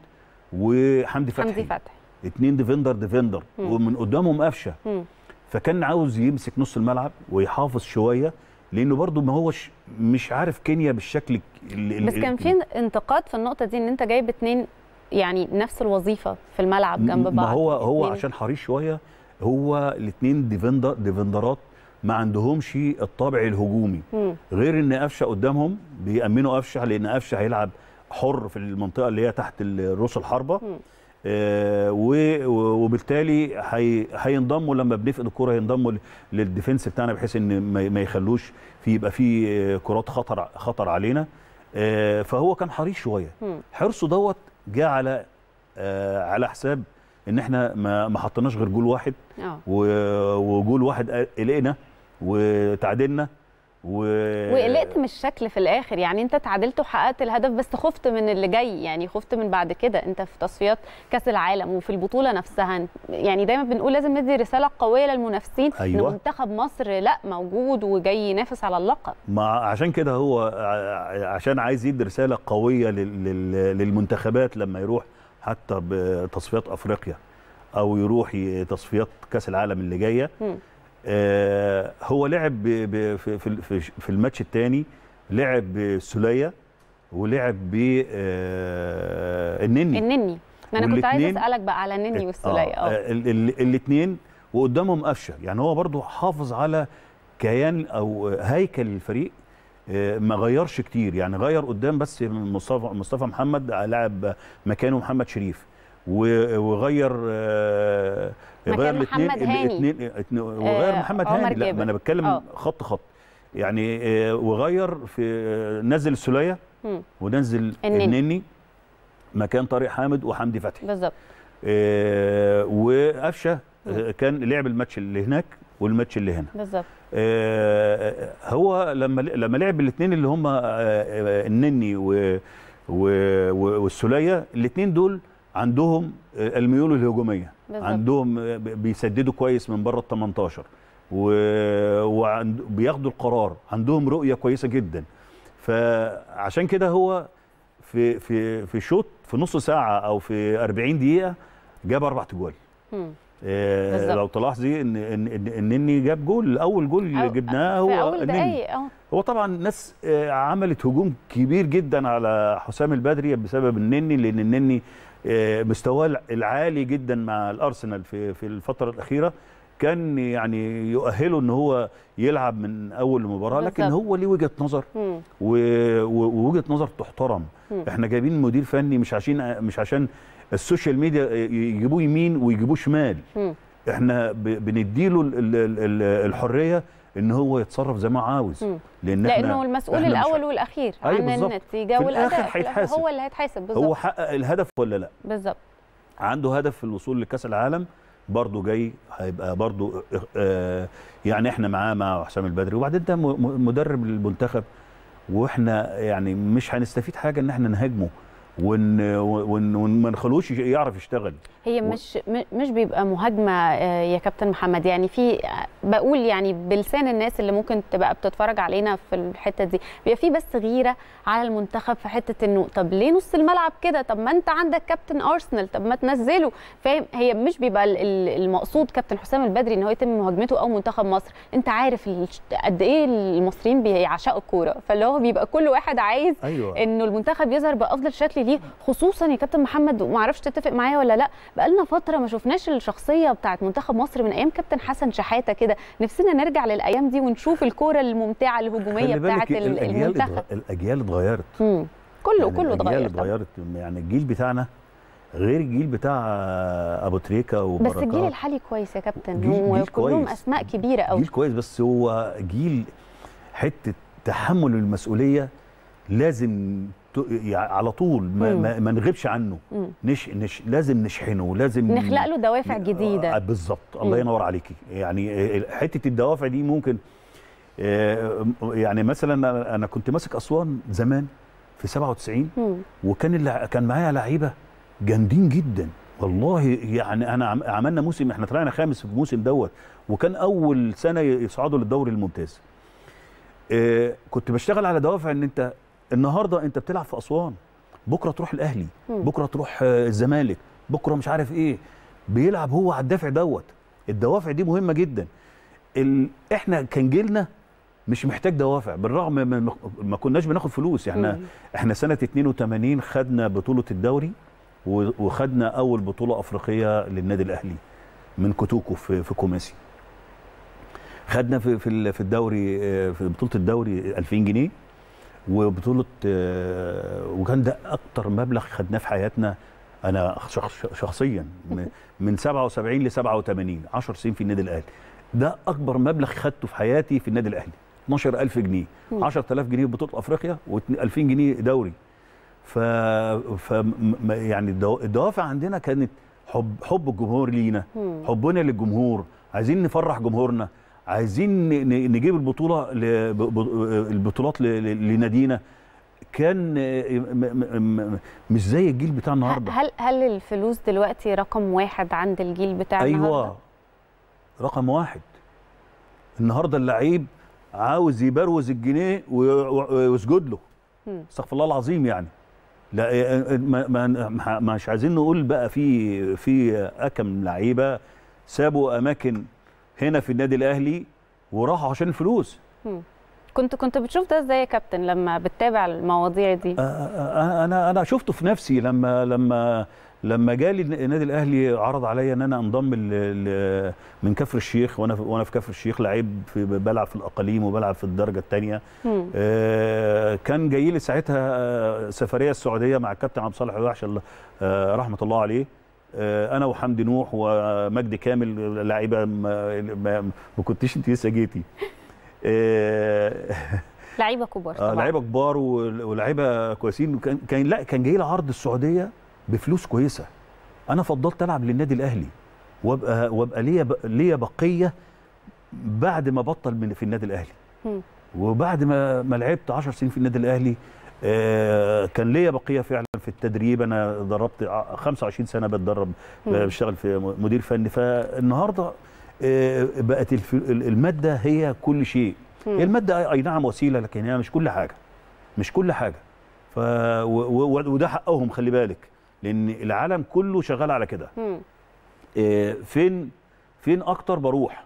وحمدي فتحي حمدي فتحي اتنين ديفندر ديفندر مم. ومن قدامهم قفشه مم. فكان عاوز يمسك نص الملعب ويحافظ شويه لانه برضو ما هوش مش عارف كينيا بالشكل ال- ال- بس كان في انتقاد في النقطه دي ان انت جايب اتنين يعني نفس الوظيفه في الملعب جنب بعض ما هو هو اتنين. عشان حريص شويه هو الاثنين ديفندر ديفندرات ما عندهمش الطابع الهجومي مم. غير ان قفشه قدامهم بيأمنوا قفشه لان قفشه هيلعب حر في المنطقه اللي هي تحت رؤوس الحربه مم. آه و- و- وبالتالي هي- هينضموا لما بنفقد الكره هينضموا ل- للديفنس بتاعنا بحيث ان ما ما يخلوش في يبقى في آه، كرات خطر خطر علينا آه فهو كان حريص شويه مم. حرصه دوت جه على آه على حساب ان احنا ما ما حطيناش غير جول واحد اه و- وجول واحد قلقنا وتعادلنا و وقلقت من الشكل في الاخر يعني انت تعادلت وحققت الهدف بس خفت من اللي جاي يعني خفت من بعد كده انت في تصفيات كاس العالم وفي البطوله نفسها يعني دايما بنقول لازم ندي رساله قويه للمنافسين أيوة. ان منتخب مصر لا موجود وجاي ينافس على اللقب مع عشان كده هو ع- عشان عايز يدي رساله قويه لل- لل- للمنتخبات لما يروح حتى بتصفيات افريقيا او يروح ي- تصفيات كاس العالم اللي جايه مم. آه هو لعب ب- ب- في في في- في الماتش الثاني لعب بسوليه ولعب ب آه النني النني ما انا كنت عايزه والاتنين- اسالك بقى على النني والسوليه اه الاثنين وقدامهم قفشه يعني هو برضو حافظ على كيان او هيكل الفريق آه، ما غيرش كتير يعني غير قدام بس مصطفى مصطفى محمد لعب مكانه محمد شريف و- وغير آه، مكان غير الاثنين محمد هاني. الاثنين اتنين- وغير آه، محمد عمر هاني لا جابر. ما انا بتكلم آه. خط خط يعني آه، وغير في آه، نزل السوليه مم. ونزل النني. النني مكان طارق حامد وحمدي فتحي بالظبط آه، وقفشه آه، كان لعب الماتش اللي هناك والماتش اللي هنا بالظبط آه، هو لما لما لعب الاثنين اللي هم آه، آه، النني و و- و- والسوليه الاثنين دول عندهم آه، الميول الهجوميه بالظبط. عندهم آه، ب- بيسددوا كويس من بره ال 18 وبياخدوا القرار عندهم رؤيه كويسه جدا فعشان كده هو في في في شوط في نص ساعه او في 40 دقيقه جاب اربع تجوال مم. آه، بالظبط. لو تلاحظي ان ان ان النني جاب جول اول جول اللي أو- جبناه هو في اول النني دقايق اه هو طبعا الناس آه، عملت هجوم كبير جدا على حسام البدري بسبب النني لان النني آه، مستواه العالي جدا مع الارسنال في في الفتره الاخيره كان يعني يؤهله ان هو يلعب من اول مباراه لكن بالظبط. هو ليه وجهه نظر مم. و- و- ووجهه نظر تحترم مم. احنا جايبين مدير فني مش عشان مش عشان السوشيال ميديا يجيبوه يمين ويجيبوه شمال مم. احنا ب- بنديله ال- ال- ال- الحريه ان هو يتصرف زي ما عاوز مم. لان لانه احنا المسؤول إحنا مش- الاول والاخير أيوة عن بالظبط. النتيجه في والاداء الآخر في الآخر هيتحاسب. هو اللي هيتحاسب هو بالظبط حقق الهدف ولا لا بالظبط عنده هدف في الوصول لكاس العالم برضه جاي هيبقى برضه آه يعني احنا معاه مع حسام البدري وبعدين ده م- م- مدرب المنتخب واحنا يعني مش هنستفيد حاجه ان احنا نهاجمه ون ون وما نخلوش يعرف يشتغل هي و- مش م- مش بيبقى مهاجمه آه، يا كابتن محمد يعني في آه، بقول يعني بلسان الناس اللي ممكن تبقى بتتفرج علينا في الحته دي بيبقى في بس غيره على المنتخب في حته انه طب ليه نص الملعب كده طب ما انت عندك كابتن ارسنال طب ما تنزله فاهم هي مش بيبقى ال- ال- المقصود كابتن حسام البدري ان هو يتم مهاجمته او منتخب مصر انت عارف ال- قد ايه المصريين بيعشقوا الكوره فاللي هو بيبقى كل واحد عايز ايوه انه المنتخب يظهر بافضل شكل ليه خصوصا يا كابتن محمد وما اعرفش تتفق معايا ولا لا بقالنا فتره ما شفناش الشخصيه بتاعت منتخب مصر من ايام كابتن حسن شحاته كده نفسنا نرجع للايام دي ونشوف الكوره الممتعه الهجوميه خلي بالك بتاعت ال- الاجيال المنتخب اتغ- الاجيال اتغيرت مم. كله يعني كله الاجيال اتغير طبعاً. اتغيرت يعني الجيل بتاعنا غير الجيل بتاع ابو تريكه وبركات بس الجيل الحالي كويس يا كابتن جيل- جيل وكلهم كويس. اسماء كبيره قوي جيل كويس بس هو جيل حته تحمل المسؤوليه لازم ت- يعني على طول ما, مم. ما, ما نغيبش عنه مم. نش نش لازم نشحنه لازم نخلق له دوافع جديده آه، بالظبط الله مم. ينور عليكي يعني آه، حته الدوافع دي ممكن آه، يعني مثلا أنا- انا كنت ماسك اسوان زمان في 97 مم. وكان اللي كان معايا لعيبه جامدين جدا والله يعني انا عم- عملنا موسم احنا طلعنا خامس في الموسم دوت وكان اول سنه يصعدوا للدوري الممتاز آه، كنت بشتغل على دوافع ان انت النهارده انت بتلعب في اسوان بكره تروح الاهلي مم. بكره تروح آه، الزمالك بكره مش عارف ايه بيلعب هو على الدافع دوت الدوافع دي مهمه جدا ال... احنا كان جيلنا مش محتاج دوافع بالرغم من ما كناش بناخد فلوس احنا مم. احنا سنه 82 خدنا بطوله الدوري و- وخدنا اول بطوله افريقيه للنادي الاهلي من كوتوكو في في كوماسي خدنا في في ال- في الدوري آه، في بطوله الدوري 2000 جنيه وبطوله آه، وكان ده اكتر مبلغ خدناه في حياتنا انا شخص شخصيا م- من 77 ل 87 10 سنين في النادي الاهلي ده اكبر مبلغ خدته في حياتي في النادي الاهلي 12000 جنيه مم. 10000 جنيه في بطوله افريقيا و2000 جنيه دوري ف, ف م- م- يعني الدو- الدوافع عندنا كانت حب حب الجمهور لينا مم. حبنا للجمهور عايزين نفرح جمهورنا عايزين ن- ن- نجيب البطوله ل- ب- ب- البطولات ل- ل- لنادينا كان آه، م- م- م- مش زي الجيل بتاع النهارده هل هل الفلوس دلوقتي رقم واحد عند الجيل بتاع النهارده؟ ايوه رقم واحد النهارده اللعيب عاوز يبروز الجنيه وي- ويسجد له مم. استغفر الله العظيم يعني لا آه، ما ما ما- مش عايزين نقول بقى في في اكم لعيبه سابوا اماكن هنا في النادي الاهلي وراحوا عشان الفلوس مم. كنت كنت بتشوف ده ازاي يا كابتن لما بتتابع المواضيع دي؟ آه، آه، انا انا شفته في نفسي لما لما لما جالي النادي الاهلي عرض عليا ان انا انضم ل- ل- من كفر الشيخ وانا في وانا في كفر الشيخ لعيب في بلعب في الاقاليم وبلعب في الدرجه الثانيه مم. آه، كان جاي لي ساعتها آه، سفريه السعوديه مع الكابتن عبد الصالح الوحش الله- آه، رحمه الله عليه آه، انا وحمدي نوح ومجدي كامل لعيبه ما, ما, ما كنتش انت لسه جيتي آه، لعيبه كبار اه طبعا لعيبه كبار وال- ولاعيبه كويسين وكان كان لا كان جاي لي عرض السعوديه بفلوس كويسه انا فضلت العب للنادي الاهلي وابقى وابقى ليا ب- ليا بقيه بعد ما بطل من في النادي الاهلي مم. وبعد ما ما لعبت 10 سنين في النادي الاهلي آه، كان ليا بقيه فعلا في التدريب انا دربت ع- 25 سنه بتدرب مم. بشتغل في م- مدير فني فالنهارده آه، بقت الف- ال- الماده هي كل شيء مم. الماده اي نعم وسيله لكن هي مش كل حاجه مش كل حاجه ف و- و- وده حقهم خلي بالك لان العالم كله شغال على كده مم. آه، فين فين اكتر بروح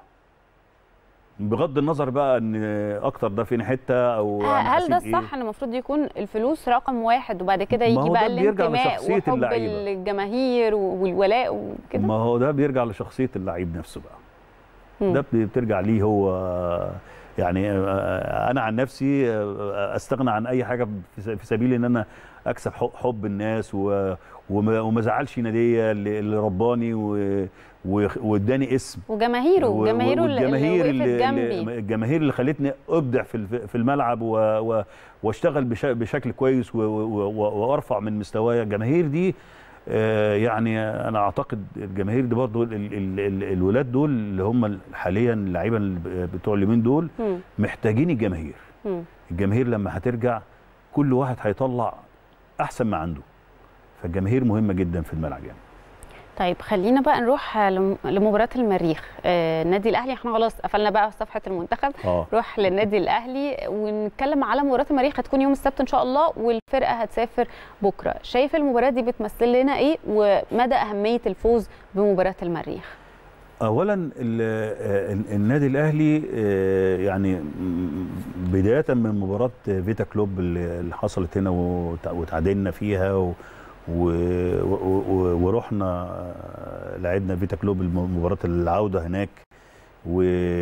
بغض النظر بقى ان اكتر ده فين حته او آه، أنا هل ده هسيب إيه. الصح ان المفروض يكون الفلوس رقم واحد وبعد كده ما يجي هو بقى ده بيرجع الانتماء لشخصية وحب اللعيبة. الجماهير والولاء وكده ما هو ده بيرجع لشخصيه اللعيب نفسه بقى مم. ده بترجع ليه هو يعني آه، انا عن نفسي آه، استغنى عن اي حاجه في في سبيل ان انا اكسب حب- حب الناس و- وما وما زعلش ناديه اللي اللي رباني و- و- واداني اسم وجماهيره و- جماهيره اللي والجماهير اللي وقفت اللي جنبي الجماهير اللي خلتني ابدع في الف- في الملعب و- و- واشتغل بش- بشكل كويس و- و- و- وارفع من مستواي الجماهير دي آه، يعني انا اعتقد الجماهير دي برضو ال- ال- ال- الولاد دول اللي هم حاليا اللعيبه اللي بتوع اليومين دول مم. محتاجين الجماهير مم. الجماهير لما هترجع كل واحد هيطلع احسن ما عنده فالجماهير مهمه جدا في الملعب يعني طيب خلينا بقى نروح لم- لمباراه المريخ آه، النادي الاهلي احنا خلاص قفلنا بقى صفحه المنتخب اه نروح للنادي الاهلي ونتكلم على مباراه المريخ هتكون يوم السبت ان شاء الله والفرقه هتسافر بكره شايف المباراه دي بتمثل لنا ايه ومدى اهميه الفوز بمباراه المريخ اولا ال- آه، النادي الاهلي آه، يعني م- بدايه من مباراه فيتا كلوب اللي اللي حصلت هنا وتع- وتعادلنا فيها و و و و ورحنا آه، لعبنا فيتا كلوب الم- مباراه العوده هناك و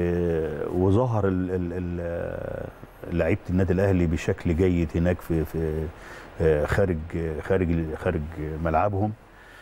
وظهر ال- ال- ال- لعيبه النادي الاهلي بشكل جيد هناك في في آه، خارج خارج خارج ملعبهم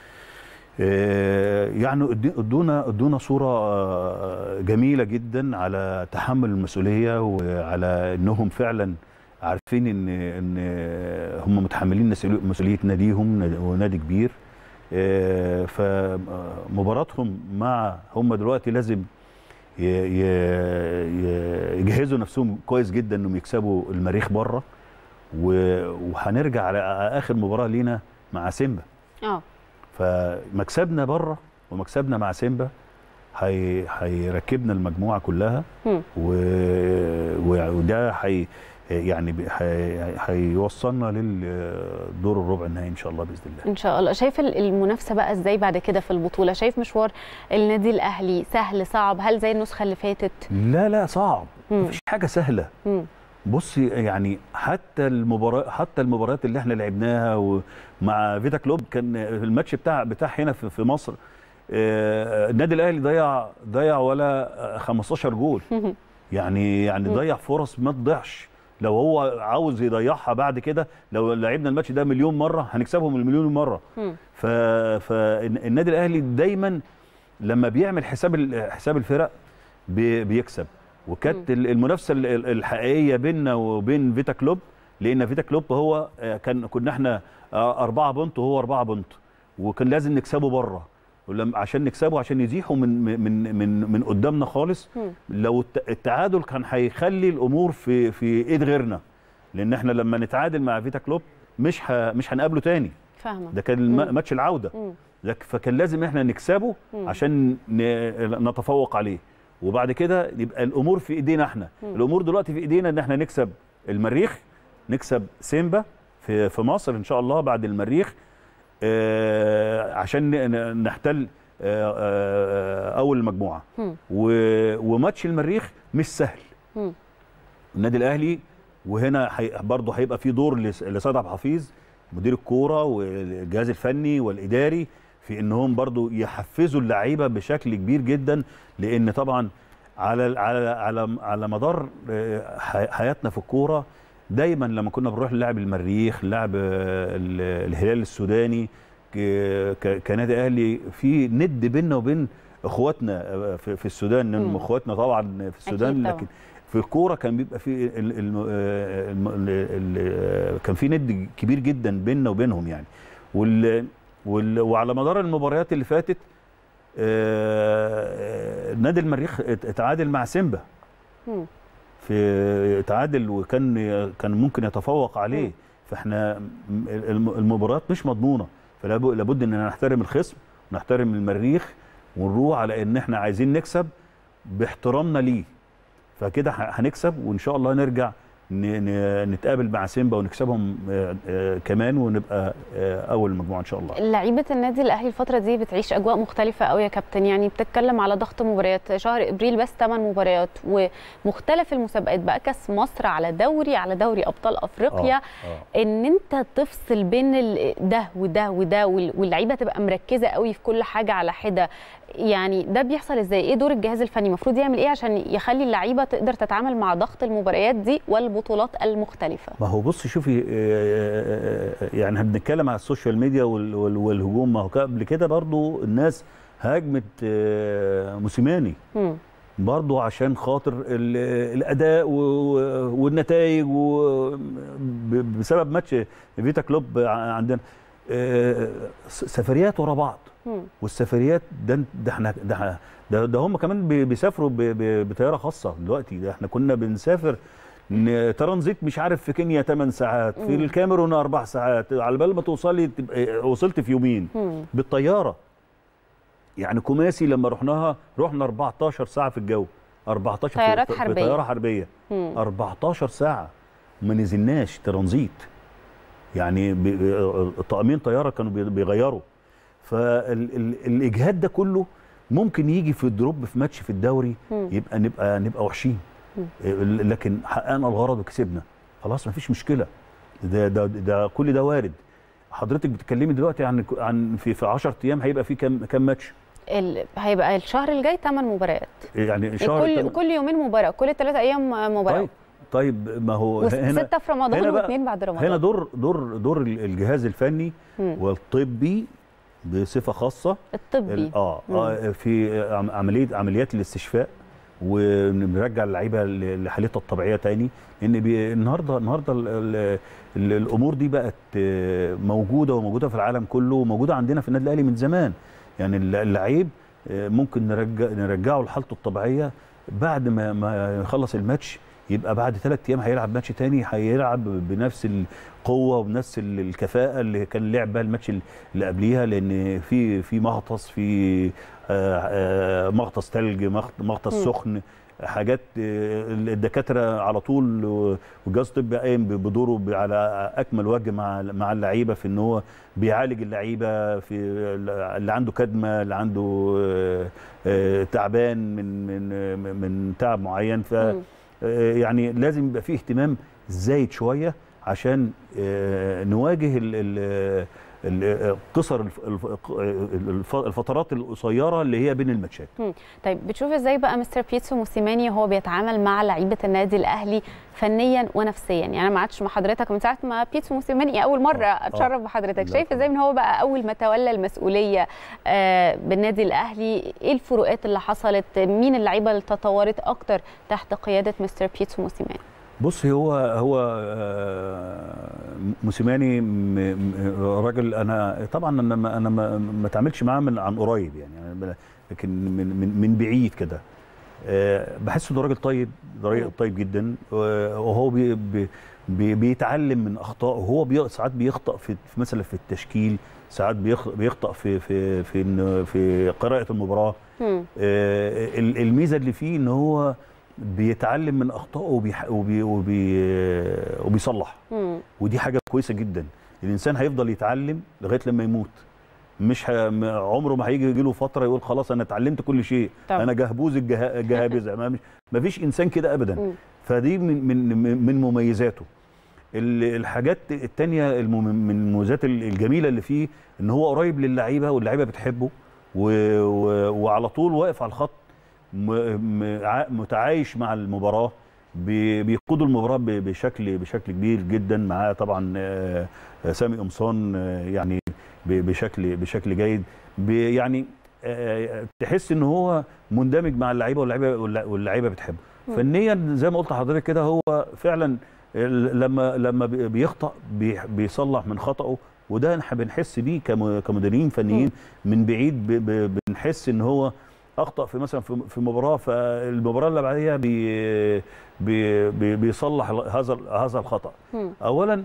آه، يعني ادي- ادونا ادونا صوره آه، جميله جدا على تحمل المسؤوليه وعلى انهم فعلا عارفين ان ان هم متحملين مسؤولي- مسؤوليه ناديهم نادي- ونادي كبير آه، فمباراتهم مع هم دلوقتي لازم ي- ي- ي- يجهزوا نفسهم كويس جدا انهم يكسبوا المريخ بره و- وهنرجع على اخر مباراه لينا مع سيمبا اه فمكسبنا بره ومكسبنا مع سيمبا هي هيركبنا المجموعه كلها مم. و... و... وده هي يعني بي- هي... هيوصلنا للدور الربع النهائي ان شاء الله باذن الله ان شاء الله شايف ال- المنافسه بقى ازاي بعد كده في البطوله شايف مشوار النادي الاهلي سهل صعب هل زي النسخه اللي فاتت لا لا صعب مم. مفيش حاجه سهله مم. بصي يعني حتى المباراه حتى المباريات اللي احنا لعبناها ومع فيتا كلوب كان الماتش بتاع بتاع هنا في في مصر آه، النادي الاهلي ضيع ضيع ولا آه، 15 جول يعني يعني مم. ضيع فرص ما تضيعش لو هو عاوز يضيعها بعد كده لو لعبنا الماتش ده مليون مره هنكسبهم المليون مره مم. ف فالنادي الاهلي دايما لما بيعمل حساب ال- حساب الفرق بي- بيكسب وكانت ال- المنافسه ال- ال- الحقيقيه بيننا وبين فيتا كلوب لان فيتا كلوب هو آه، كان كنا احنا آه، أربعة بونت وهو أربعة بونت وكان لازم نكسبه بره ولما عشان نكسبه عشان يزيحوا من من من من قدامنا خالص مم. لو الت- التعادل كان هيخلي الامور في في ايد غيرنا لان احنا لما نتعادل مع فيتا كلوب مش ه... مش هنقابله تاني فاهمه ده كان مم. الم- ماتش العوده مم. لك فكان لازم احنا نكسبه مم. عشان ن... نتفوق عليه وبعد كده يبقى الامور في ايدينا احنا مم. الامور دلوقتي في ايدينا ان احنا نكسب المريخ نكسب سيمبا في في مصر ان شاء الله بعد المريخ آه عشان ن- ن- نحتل آه آه اول المجموعه مم. و- وماتش المريخ مش سهل مم. النادي الاهلي وهنا حي... برضه هيبقى في دور لس- لسيد عبد الحفيظ مدير الكوره والجهاز الفني والاداري في انهم برضه يحفزوا اللعيبه بشكل كبير جدا لان طبعا على على على على مدار آه، حي- حياتنا في الكوره دايما لما كنا بنروح نلعب المريخ نلعب آه، ال- الهلال السوداني ك- ك- كنادي اهلي في ند بيننا وبين اخواتنا آه، في في السودان مم. اخواتنا طبعا في السودان أكيد طبعاً. لكن في الكوره كان بيبقى في ال ال ال ال ال كان في ند كبير جدا بيننا وبينهم يعني وال وال وعلى مدار المباريات اللي فاتت آه، نادي المريخ ات- اتعادل مع سيمبا مم. في تعادل وكان كان ممكن يتفوق عليه مم. فاحنا م- الم- المباريات مش مضمونه فلا ب- لابد ان نحترم الخصم ونحترم المريخ ونروح على ان احنا عايزين نكسب باحترامنا ليه فكده ه- هنكسب وان شاء الله نرجع ن- ن- نتقابل مع سيمبا ونكسبهم آه، آه، كمان ونبقى آه، اول مجموعه ان شاء الله لعيبه النادي الاهلي الفتره دي بتعيش اجواء مختلفه قوي يا كابتن يعني بتتكلم على ضغط مباريات شهر ابريل بس 8 مباريات ومختلف المسابقات بقى كاس مصر على دوري على دوري ابطال افريقيا آه. ان انت تفصل بين ال- ده وده وده وال- واللعيبه تبقى مركزه قوي في كل حاجه على حده يعني ده بيحصل ازاي ايه دور الجهاز الفني المفروض يعمل ايه عشان يخلي اللعيبه تقدر تتعامل مع ضغط المباريات دي والبطولات المختلفه ما هو بص شوفي آه، آه، يعني احنا بنتكلم على السوشيال ميديا وال- وال- والهجوم ما هو قبل كده برضو الناس هاجمت آه، موسيماني مم. برضو عشان خاطر ال- الاداء و- والنتائج و- ب- بسبب ماتش فيتا كلوب عندنا آه، س- سفريات ورا بعض مم. والسفريات ده ده احنا ده احنا- ده, ده هم كمان بي- بيسافروا ب- ب- بطياره خاصه دلوقتي ده احنا كنا بنسافر ن- ترانزيت مش عارف في كينيا 8 ساعات في مم. الكاميرون 4 ساعات على بال ما توصلي تبقى وصلت في يومين مم. بالطياره يعني كوماسي لما رحناها رحنا 14 ساعه في الجو 14 في- طيارات في, في حربية. طياره حربيه مم. 14 ساعه ما نزلناش ترانزيت يعني ب- الطاقمين طياره كانوا بي- بيغيروا فالاجهاد ده كله ممكن يجي في دروب في ماتش في الدوري مم. يبقى نبقى نبقى وحشين لكن حققنا الغرض وكسبنا خلاص مفيش مشكله ده ده ده كل ده وارد حضرتك بتتكلمي دلوقتي عن عن في في 10 ايام هيبقى في كام كام ماتش ال... هيبقى الشهر الجاي 8 مباريات يعني شهر كل تم- كل يومين مباراه كل ثلاث ايام مباراه طيب طيب ما هو هنا وستة في رمضان هنا بقى- واثنين بعد رمضان هنا دور دور دور الجهاز الفني مم. والطبي بصفه خاصه الطبي ال- اه, مم. آه في عم- عمليه عمليات الاستشفاء ونرجع اللعيبه ل- لحالتها الطبيعيه تاني لان بي- النهارده النهارده ال ال ال الامور دي بقت آه، موجوده وموجوده في العالم كله وموجوده عندنا في النادي الاهلي من زمان يعني الل- اللعيب آه، ممكن نرجع نرجعه لحالته الطبيعيه بعد ما ما يخلص الماتش يبقى بعد ثلاث ايام هيلعب ماتش تاني هيلعب بنفس القوه وبنفس ال- الكفاءه اللي كان لعب بها الماتش اللي قبليها لان في في مغطس في آه، آه، مغطس ثلج مغط- مغطس مم. سخن حاجات آه، الدكاتره على طول و- والجهاز الطبي قايم ب- بدوره ب- على اكمل وجه مع مع اللعيبه في ان هو بيعالج اللعيبه في اللي عنده كدمه اللي عنده آه، آه، تعبان من من من تعب معين ف مم. آه، يعني لازم يبقى فيه اهتمام زايد شويه عشان آه، نواجه ال- ال- ال- قصر الف- الف- الف- الفترات القصيره اللي هي بين الماتشات مم. طيب بتشوف ازاي بقى مستر بيتسو موسيماني وهو بيتعامل مع لعيبه النادي الاهلي فنيا ونفسيا يعني انا ما قعدتش مع حضرتك من ساعه ما بيتسو موسيماني اول مره آه. اتشرف بحضرتك لا شايف طبعا. ازاي من هو بقى اول ما تولى المسؤوليه آه بالنادي الاهلي ايه الفروقات اللي حصلت مين اللعيبه اللي تطورت اكتر تحت قياده مستر بيتسو موسيماني بص هو هو آه، موسيماني م- م- راجل انا طبعا انا ما انا ما ما اتعاملش معاه من عن قريب يعني أنا ب- لكن من من من بعيد كده آه، بحس انه راجل طيب راجل طيب جدا وهو بي بي بي بيتعلم من اخطائه وهو بي ساعات بيخطأ في في مثلا في التشكيل ساعات بيخ- بيخطأ في في في إن- في قراءة المباراة مم. آه، ال- الميزه اللي فيه ان هو بيتعلم من اخطائه وبيح- وبي وبي وبيصلح مم. ودي حاجه كويسه جدا الانسان هيفضل يتعلم لغايه لما يموت مش ه... م- عمره ما هيجي يجي له فتره يقول خلاص انا اتعلمت كل شيء طبعا. انا جهبوز الجه... الجهابذه ما, مش... ما فيش انسان كده ابدا مم. فدي من من من مميزاته ال- الحاجات التانية المم- من المميزات ال- الجميله اللي فيه ان هو قريب للعيبه واللعيبه بتحبه و... و... وعلى طول واقف على الخط م... م... ع- متعايش مع المباراه بي- بيقودوا المباراه ب- بشكل بشكل كبير جدا معاه طبعا آه، آه، سامي قمصان آه، يعني ب- بشكل بشكل جيد بي- يعني آه، تحس ان هو مندمج مع اللعيبه واللعيبه واللع- واللعيبه بتحبه مم. فنيا زي ما قلت لحضرتك كده هو فعلا ال- لما لما بي- بيخطأ بي- بيصلح من خطأه وده احنا بنحس بيه كم- كمديرين فنيين من بعيد ب- ب- بنحس ونحس ان هو اخطا في مثلا في في مباراه فالمباراه اللي بعديها بي بي بي بيصلح هذا هذا الخطا مم. اولا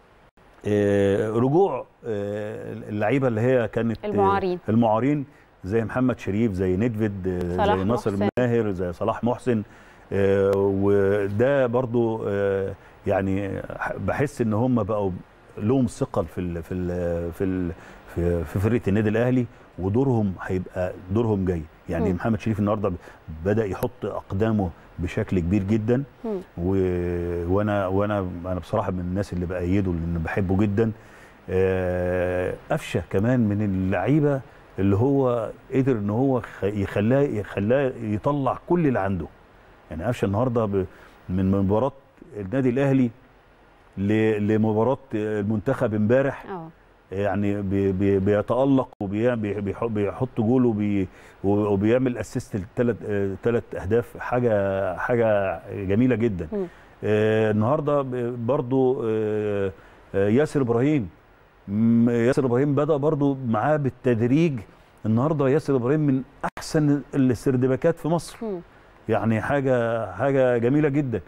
آه، رجوع آه، اللعيبه اللي هي كانت آه، المعارين. المعارين زي محمد شريف زي ندفد آه، صلاح زي ناصر محسن. ماهر زي صلاح محسن آه، وده برضو آه، يعني بحس ان هم بقوا لهم ثقل في ال في ال في ال في في فرقه النادي الاهلي ودورهم هيبقى دورهم جاي يعني مم. محمد شريف النهارده بدا يحط اقدامه بشكل كبير جدا مم. و... وانا وانا انا بصراحه من الناس اللي بايده لان بحبه جدا آه، قفشه كمان من اللعيبه اللي هو قدر ان هو خ- يخلاه يخلاه يطلع كل اللي عنده يعني قفشه النهارده ب... من مباراه النادي الاهلي ل... لمباراه المنتخب امبارح اه يعني بي بي بيتالق وبيحط جول وبي وبيعمل اسيست لثلاث ثلاث اهداف حاجه حاجه جميله جدا مم. آه النهارده ب- برضو آه آه، ياسر ابراهيم م- ياسر ابراهيم بدا برضو معاه بالتدريج النهارده ياسر ابراهيم من احسن الاستردباكات في مصر مم. يعني حاجه حاجه جميله جدا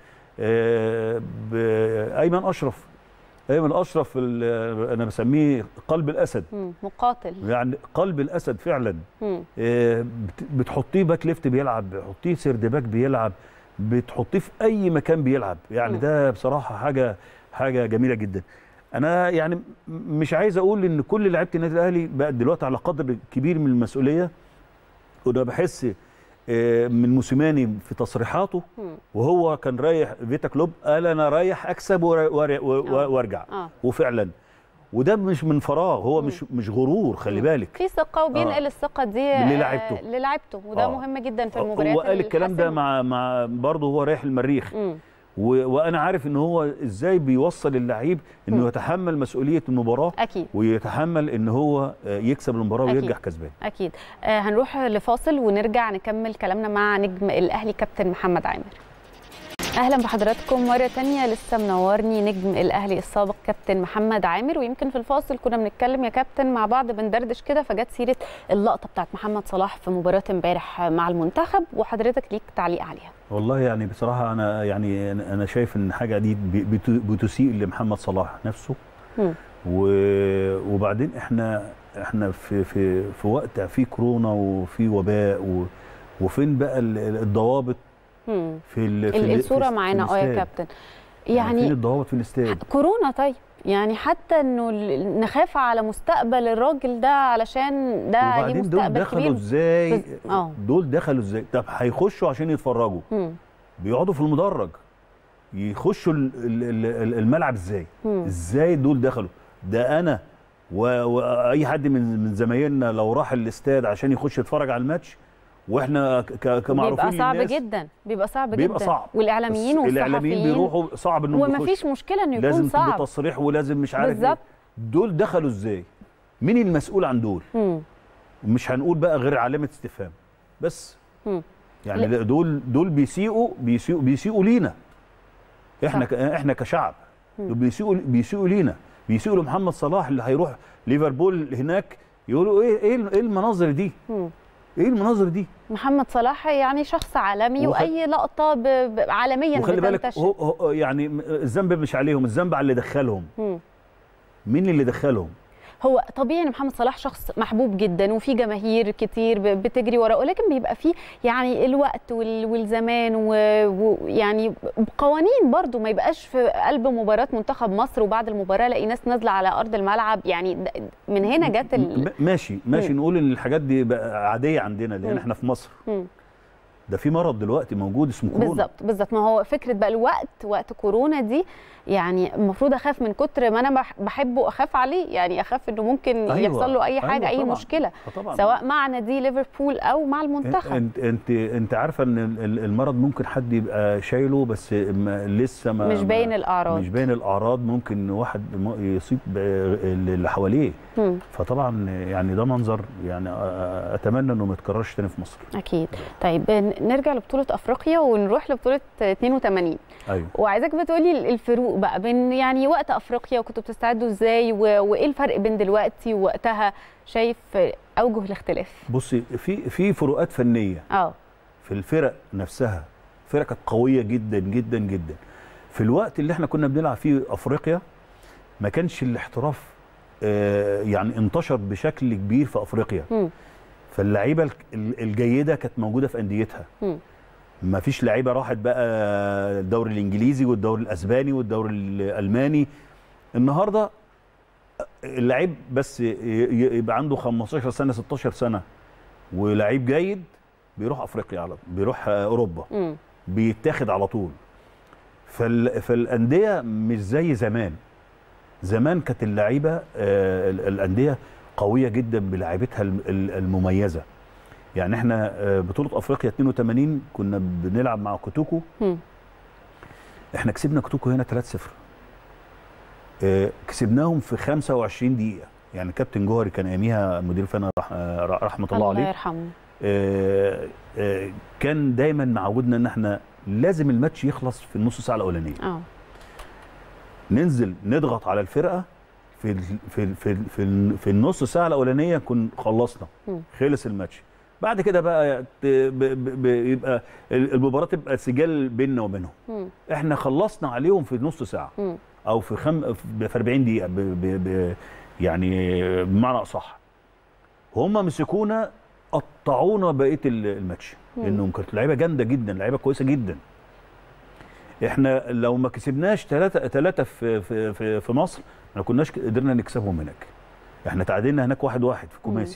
آه، ب- ايمن اشرف ايمن اشرف ال- انا بسميه قلب الاسد مم. مقاتل يعني قلب الاسد فعلا مم. آه، بت- بتحطيه باك ليفت بيلعب بتحطيه سيرد باك بيلعب بتحطيه في اي مكان بيلعب يعني مم. ده بصراحه حاجه حاجه جميله جدا انا يعني م- مش عايز اقول ان كل لعيبه النادي الاهلي بقت دلوقتي على قدر كبير من المسؤوليه وده بحس آه، من موسيماني في تصريحاته مم. وهو كان رايح فيتا كلوب قال انا رايح اكسب ور- ور- آه. وارجع اه وفعلا وده مش من فراغ هو مش مش غرور خلي مم. بالك في ثقه وبينقل آه. الثقه دي آه، للاعيبته. للاعيبته وده آه. مهم جدا في المباريات هو قال الكلام ده الحاسمة. مع مع برضه هو رايح المريخ مم. و... وانا عارف ان هو ازاي بيوصل اللعيب مم. انه يتحمل مسؤوليه المباراه اكيد ويتحمل ان هو آه، يكسب المباراه أكيد. ويرجع كسبان اكيد آه هنروح لفاصل ونرجع نكمل كلامنا مع نجم الاهلي كابتن محمد عامر اهلا بحضراتكم مره تانية لسه منورني نجم الاهلي السابق كابتن محمد عامر ويمكن في الفاصل كنا بنتكلم يا كابتن مع بعض بندردش كده فجت سيره اللقطه بتاعت محمد صلاح في مباراه امبارح مع المنتخب وحضرتك ليك تعليق عليها والله يعني بصراحه انا يعني أنا- انا شايف ان حاجه دي ب- بت- بتسيء لمحمد صلاح نفسه مم. و... وبعدين احنا احنا في في في وقت في كورونا وفي وباء و... وفين بقى ال- ال- الضوابط مم. في ال... في ال- ال- الصوره في- في معانا اه يا الاستاد؟ كابتن فين يعني الضوابط في الاستاد كورونا طيب يعني حتى انه ال- نخاف على مستقبل الراجل ده علشان ده ليه وبعدين دول مستقبل دخلوا كبير ازاي بس- اه. دول دخلوا ازاي طب هيخشوا عشان يتفرجوا مم. بيقعدوا في المدرج يخشوا ال- ال- ال- الملعب ازاي مم. ازاي دول دخلوا ده انا و- واي حد من من زمايلنا لو راح الاستاد عشان يخش يتفرج على الماتش واحنا ك- ك- كمعروفين بيبقى صعب للناس جدا بيبقى صعب بيبقى جدا صعب والاعلاميين بس والصحفيين الاعلاميين بيروحوا صعب انهم ومفيش يخشوا. مشكله انه يكون لازم صعب بتصريح ولازم مش عارف بالظبط. إيه. دول دخلوا ازاي مين المسؤول عن دول مم. مش هنقول بقى غير علامه استفهام بس مم. يعني دول دول بيسيئوا بيسيئوا بيسيئوا لينا احنا صح. ك- احنا كشعب مم. دول بيسيئوا بيسيئوا لينا بيسيئوا لمحمد صلاح اللي هيروح ليفربول هناك يقولوا ايه ايه ايه المناظر دي مم. ايه المناظر دي محمد صلاح يعني شخص عالمي وخ- واي لقطه ب... ب... عالميا وخلي بالك بتنتشر هو هو يعني الذنب مش عليهم الذنب على اللي دخلهم مم. مين اللي دخلهم هو طبيعي ان محمد صلاح شخص محبوب جدا وفي جماهير كتير ب- بتجري وراه ولكن بيبقى فيه يعني الوقت وال- والزمان و- ويعني قوانين برضو ما يبقاش في قلب مباراه منتخب مصر وبعد المباراه الاقي ناس نازله على ارض الملعب يعني د- من هنا جت ال... م- ماشي ماشي مم. نقول ان الحاجات دي بقى عاديه عندنا لان مم. احنا في مصر مم. ده في مرض دلوقتي موجود اسمه كورونا بالظبط بالظبط ما هو فكره بقى الوقت وقت كورونا دي يعني المفروض اخاف من كتر ما انا بح- بحبه اخاف عليه يعني اخاف انه ممكن أيوة، يحصل له اي حاجه أيوة اي طبعاً. مشكله آه طبعاً. سواء مع نادي ليفربول او مع المنتخب انت انت انت عارفه ان ال- ال- المرض ممكن حد يبقى شايله بس ما لسه ما مش ما- باين الأعراض. مش باين الاعراض ممكن واحد م- يصيب ب- اللي حواليه مم. فطبعا يعني ده منظر يعني أ- اتمنى انه ما يتكررش تاني في مصر اكيد طيب ن- نرجع لبطوله افريقيا ونروح لبطوله 82 ايوه وعايزاك بتقولي الفروق بقى بين يعني وقت افريقيا وكنتوا بتستعدوا ازاي و- وايه الفرق بين دلوقتي ووقتها شايف اوجه الاختلاف بصي في في فروقات فنيه اه في الفرق نفسها فرق كانت قويه جدا جدا جدا في الوقت اللي احنا كنا بنلعب فيه افريقيا ما كانش الاحتراف آه، يعني انتشر بشكل كبير في افريقيا مم. فاللعيبه الك- ال- الجيده كانت موجوده في انديتها مم. ما فيش لعيبه راحت بقى الدوري الانجليزي والدوري الاسباني والدوري الالماني النهارده اللعيب بس ي- ي- يبقى عنده 15 سنه 16 سنه ولعيب جيد بيروح افريقيا على بيروح اوروبا مم. بيتاخد على طول فال... فالانديه مش زي زمان زمان كانت اللعيبه آه، ال- الانديه قويه جدا بلاعيبتها الم- ال- المميزه يعني احنا آه، بطوله افريقيا 82 كنا بنلعب مع كوتوكو مم. احنا كسبنا كوتوكو هنا 3-0 آه، كسبناهم في 25 دقيقه يعني كابتن جوهري كان اياميها مدير فني رح... آه، رحمه الله الله عليه يرحمه آه، آه، كان دايما معودنا ان احنا لازم الماتش يخلص في النص ساعه الاولانيه اه ننزل نضغط على الفرقه في ال- في ال- في ال- في, ال- في النص ساعه الاولانيه كن خلصنا مم. خلص الماتش بعد كده بقى ت- ب- ب- بيبقى ال- المباراه تبقى سجال بيننا وبينهم مم. احنا خلصنا عليهم في نص ساعه مم. او في خم في 40 دقيقه ب... ب... ب... يعني بمعنى اصح هم مسكونا قطعونا بقيه ال- الماتش مم. لانهم كانت لعيبه جامده جدا لعيبه كويسه جدا احنا لو ما كسبناش ثلاثة ثلاثة في في في, في مصر ما كناش قدرنا نكسبهم هناك احنا تعادلنا هناك واحد واحد في كوماسي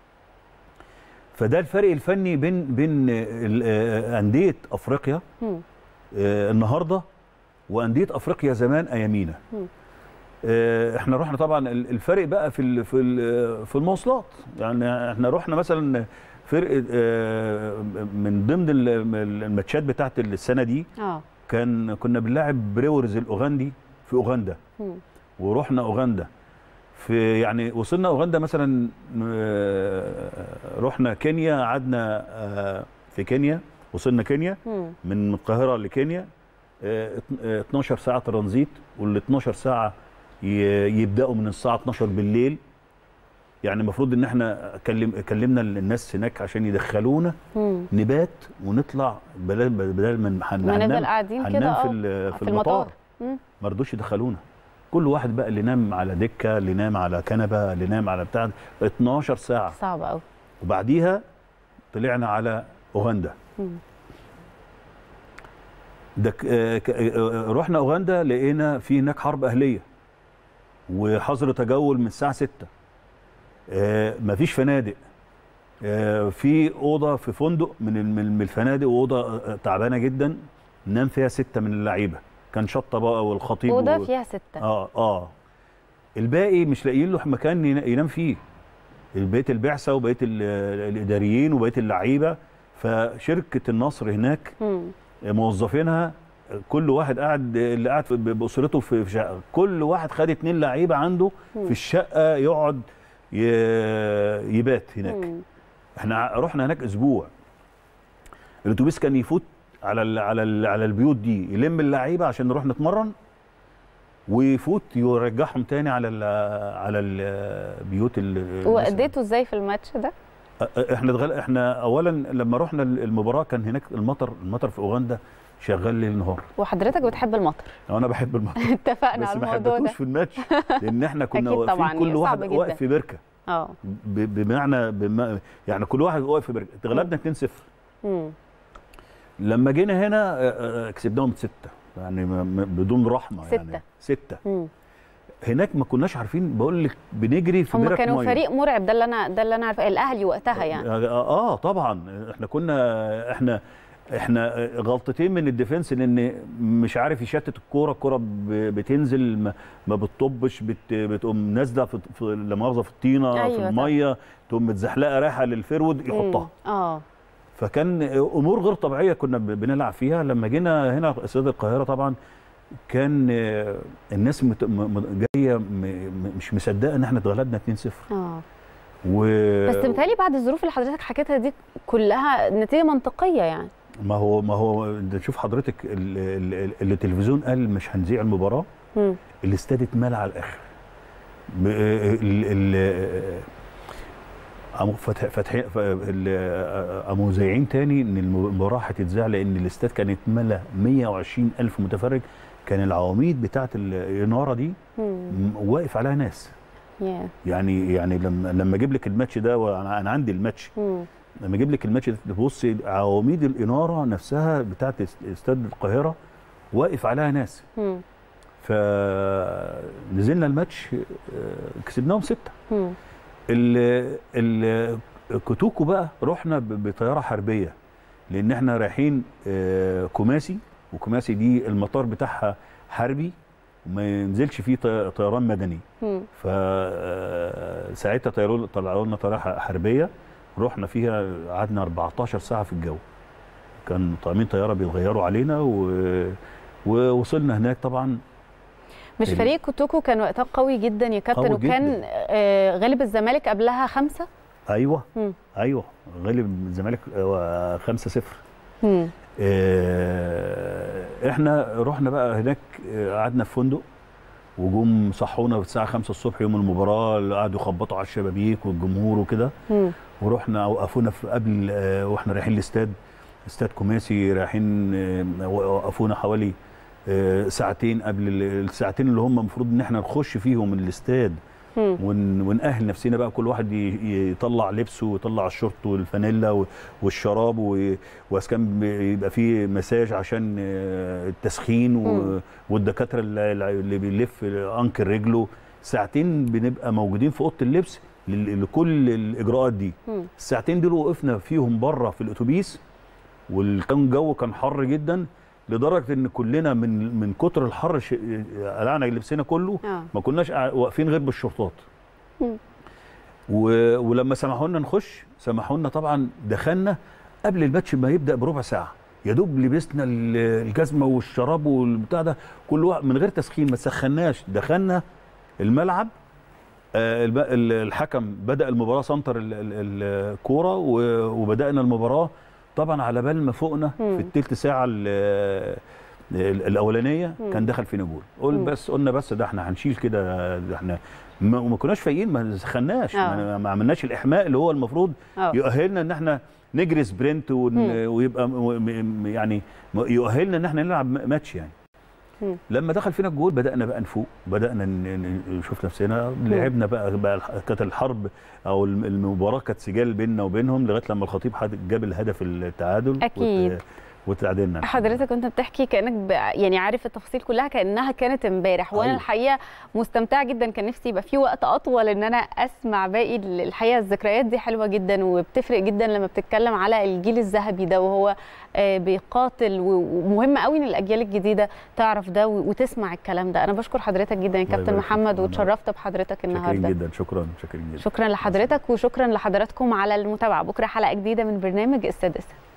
فده الفرق الفني بين بين ال- آه، انديه افريقيا مم. آه، النهارده وانديه افريقيا زمان ايامينا مم. آه، احنا رحنا طبعا ال- الفرق بقى في ال- في ال- في المواصلات يعني احنا رحنا مثلا فرقه آه، من ضمن ال- الماتشات بتاعت السنه دي اه كان كنا بنلاعب بريورز الاوغندي في اوغندا مم. ورحنا اوغندا في يعني وصلنا اوغندا مثلا آه، رحنا كينيا قعدنا آه، في كينيا وصلنا كينيا مم. من القاهره لكينيا آه، اتن- آه، 12 ساعه ترانزيت وال 12 ساعه ي- يبداوا من الساعه 12 بالليل يعني المفروض ان احنا كلم كلمنا الناس هناك عشان يدخلونا مم. نبات ونطلع بدل بدل ما هن- ما هننام نفضل قاعدين كده هننام في اه ال- في في المطار مم. ما رضوش يدخلونا كل واحد بقى اللي نام على دكه اللي نام على كنبه اللي نام على بتاع 12 ساعه صعب قوي وبعديها طلعنا على اوغندا مم. ده ك- آه، ك- آه، رحنا اوغندا لقينا في هناك حرب اهليه وحظر تجول من الساعه 6 آه، مفيش فنادق آه، في اوضه في فندق من ال- من من الفنادق واوضه آه، تعبانه جدا نام فيها سته من اللعيبه كان شطه بقى والخطيب اوضه و- فيها سته اه اه الباقي مش لاقيين له مكان ين- ينام فيه بقيه البعثه وبقيه ال- الاداريين وبقيه اللعيبه فشركه النصر هناك مم. موظفينها كل واحد قاعد اللي قاعد في- باسرته في في شقه كل واحد خد اتنين لعيبه عنده في الشقه يقعد ي- يبات هناك مم. احنا رحنا هناك اسبوع الاتوبيس كان يفوت على ال على ال على البيوت دي يلم اللعيبه عشان نروح نتمرن ويفوت يرجعهم تاني على ال على البيوت ال واديتوا ازاي في الماتش ده؟ احنا اتغل... احنا اولا لما رحنا المباراه كان هناك المطر المطر في اوغندا شغال ليل نهار وحضرتك بتحب المطر انا بحب المطر اتفقنا بس على ما الموضوع حبيتهوش ده في الماتش لان احنا كنا أكيد طبعاً، واقفين كل صعب واحد جداً. واقف في بركه اه ب... بمعنى بما... يعني كل واحد واقف في بركه اتغلبنا 2-0 مم. لما جينا هنا آه، آه، كسبناهم ستة يعني م- م- بدون رحمه ستة. يعني ستة مم. هناك ما كناش عارفين بقول لك بنجري في هم برك كانوا مية. فريق مرعب ده اللي انا ده اللي انا عارفاه الاهلي وقتها يعني اه آه، طبعا احنا كنا احنا احنا غلطتين من الديفنس لان مش عارف يشتت الكوره الكوره ب- بتنزل ما, ما بتطبش بت بتقوم نازله في, في لا مؤاخذه في الطينه أيوة في طبعا. الميه تقوم متزحلقه رايحه للفرود يحطها مم. اه فكان امور غير طبيعيه كنا ب- بنلعب فيها لما جينا هنا استاد القاهره طبعا كان آه، الناس مت... م... م- جايه م... م- مش مصدقه ان احنا اتغلبنا 2-0 اه و بس متهيألي بعد الظروف اللي حضرتك حكيتها دي كلها نتيجه منطقيه يعني ما هو ما هو ده شوف حضرتك ال- ال- ال- التلفزيون قال مش هنذيع المباراه مم. الاستاد اتملى على الاخر ب- ال ال قاموا فتح فتح ف- ال- قاموا مذيعين تاني ان المباراه هتتذاع لان الاستاد كان اتملى 120 الف متفرج كان العواميد بتاعه الاناره دي مم. م- واقف عليها ناس يا. يعني يعني لما لما اجيب لك الماتش ده وانا انا عندي الماتش مم. لما اجيب لك الماتش ده تبص عواميد الاناره نفسها بتاعه استاد القاهره واقف عليها ناس مم. فنزلنا الماتش آه، كسبناهم سته مم. ال ال كوتوكو بقى رحنا ب- بطياره حربيه لان احنا رايحين آه، كوماسي وكوماسي دي المطار بتاعها حربي وما ينزلش فيه طي- طيران مدني مم. فساعتها طيروا طلعوا لنا طياره حربيه رحنا فيها قعدنا 14 ساعه في الجو كان طاقمين طياره بيتغيروا علينا و... ووصلنا هناك طبعا مش ال- فريق كوتوكو كان وقتها قوي جدا يا كابتن قوي وكان جداً. آه، غالب الزمالك قبلها خمسة ايوه مم. ايوه غالب الزمالك 5 0 مم. آه، احنا رحنا بقى هناك آه، قعدنا في فندق وجم صحونا الساعه 5 الصبح يوم المباراه قعدوا يخبطوا على الشبابيك والجمهور وكده مم. ورحنا وقفونا في قبل آه، واحنا رايحين الاستاد استاد كوماسي رايحين آه، وقفونا حوالي آه، ساعتين قبل ال- الساعتين اللي هم المفروض ان احنا نخش فيهم الاستاد مم. ون ونأهل نفسنا بقى كل واحد ي- يطلع لبسه ويطلع الشورت والفانيلا و- والشراب و- واسكان يبقى فيه مساج عشان آه، التسخين و- مم. والدكاتره اللي اللي بيلف انكل رجله ساعتين بنبقى موجودين في اوضه اللبس لل- لكل الاجراءات دي مم. الساعتين دول وقفنا فيهم بره في الاتوبيس والكان الجو كان حر جدا لدرجه ان كلنا من من كتر الحر ش- قلعنا لبسنا كله آه. ما كناش قاع- واقفين غير بالشرطات مم. و... ولما سمحوا لنا نخش سمحوا لنا طبعا دخلنا قبل الماتش ما يبدا بربع ساعه يا دوب لبسنا ال- الجزمه والشراب والبتاع ده كل واحد من غير تسخين ما سخناش دخلنا الملعب آه، الب- ال- الحكم بدا المباراه سنتر ال- ال- الكوره و- وبدانا المباراه طبعا على بال ما فوقنا مم. في الثلث ساعه ال- ال- الاولانيه مم. كان دخل فينا جول قول مم. بس قلنا بس ده احنا هنشيل كده ده احنا ما وما كناش فايقين ما سخناش آه. ما, ما عملناش الاحماء اللي هو المفروض آه. يؤهلنا ان احنا نجري سبرنت ون مم. ويبقى م- م- يعني يؤهلنا ان احنا نلعب م- ماتش يعني مم. لما دخل فينا الجول بدانا بقى نفوق بدانا ن- ن- نشوف نفسنا لعبنا بقى, بقى الح- كانت الحرب او الم- المباراه كانت سجال بيننا وبينهم لغايه لما الخطيب حد- جاب الهدف التعادل أكيد. وت- وتعادلنا حضرتك كنت بتحكي كانك ب... يعني عارف التفاصيل كلها كانها كانت امبارح وانا أيوة. الحقيقه مستمتعه جدا كان نفسي يبقى في وقت اطول ان انا اسمع باقي ال- الحقيقه الذكريات دي حلوه جدا وبتفرق جدا لما بتتكلم على الجيل الذهبي ده وهو آه، بيقاتل و- ومهم قوي ان الاجيال الجديده تعرف ده و- وتسمع الكلام ده انا بشكر حضرتك جدا يا الله كابتن يبارك فيك. محمد أنا وتشرفت بحضرتك شاكرين النهارده جدا شكرا شاكرين جدا شكرا لحضرتك وشكرا لحضراتكم على المتابعه بكره حلقه جديده من برنامج السادسه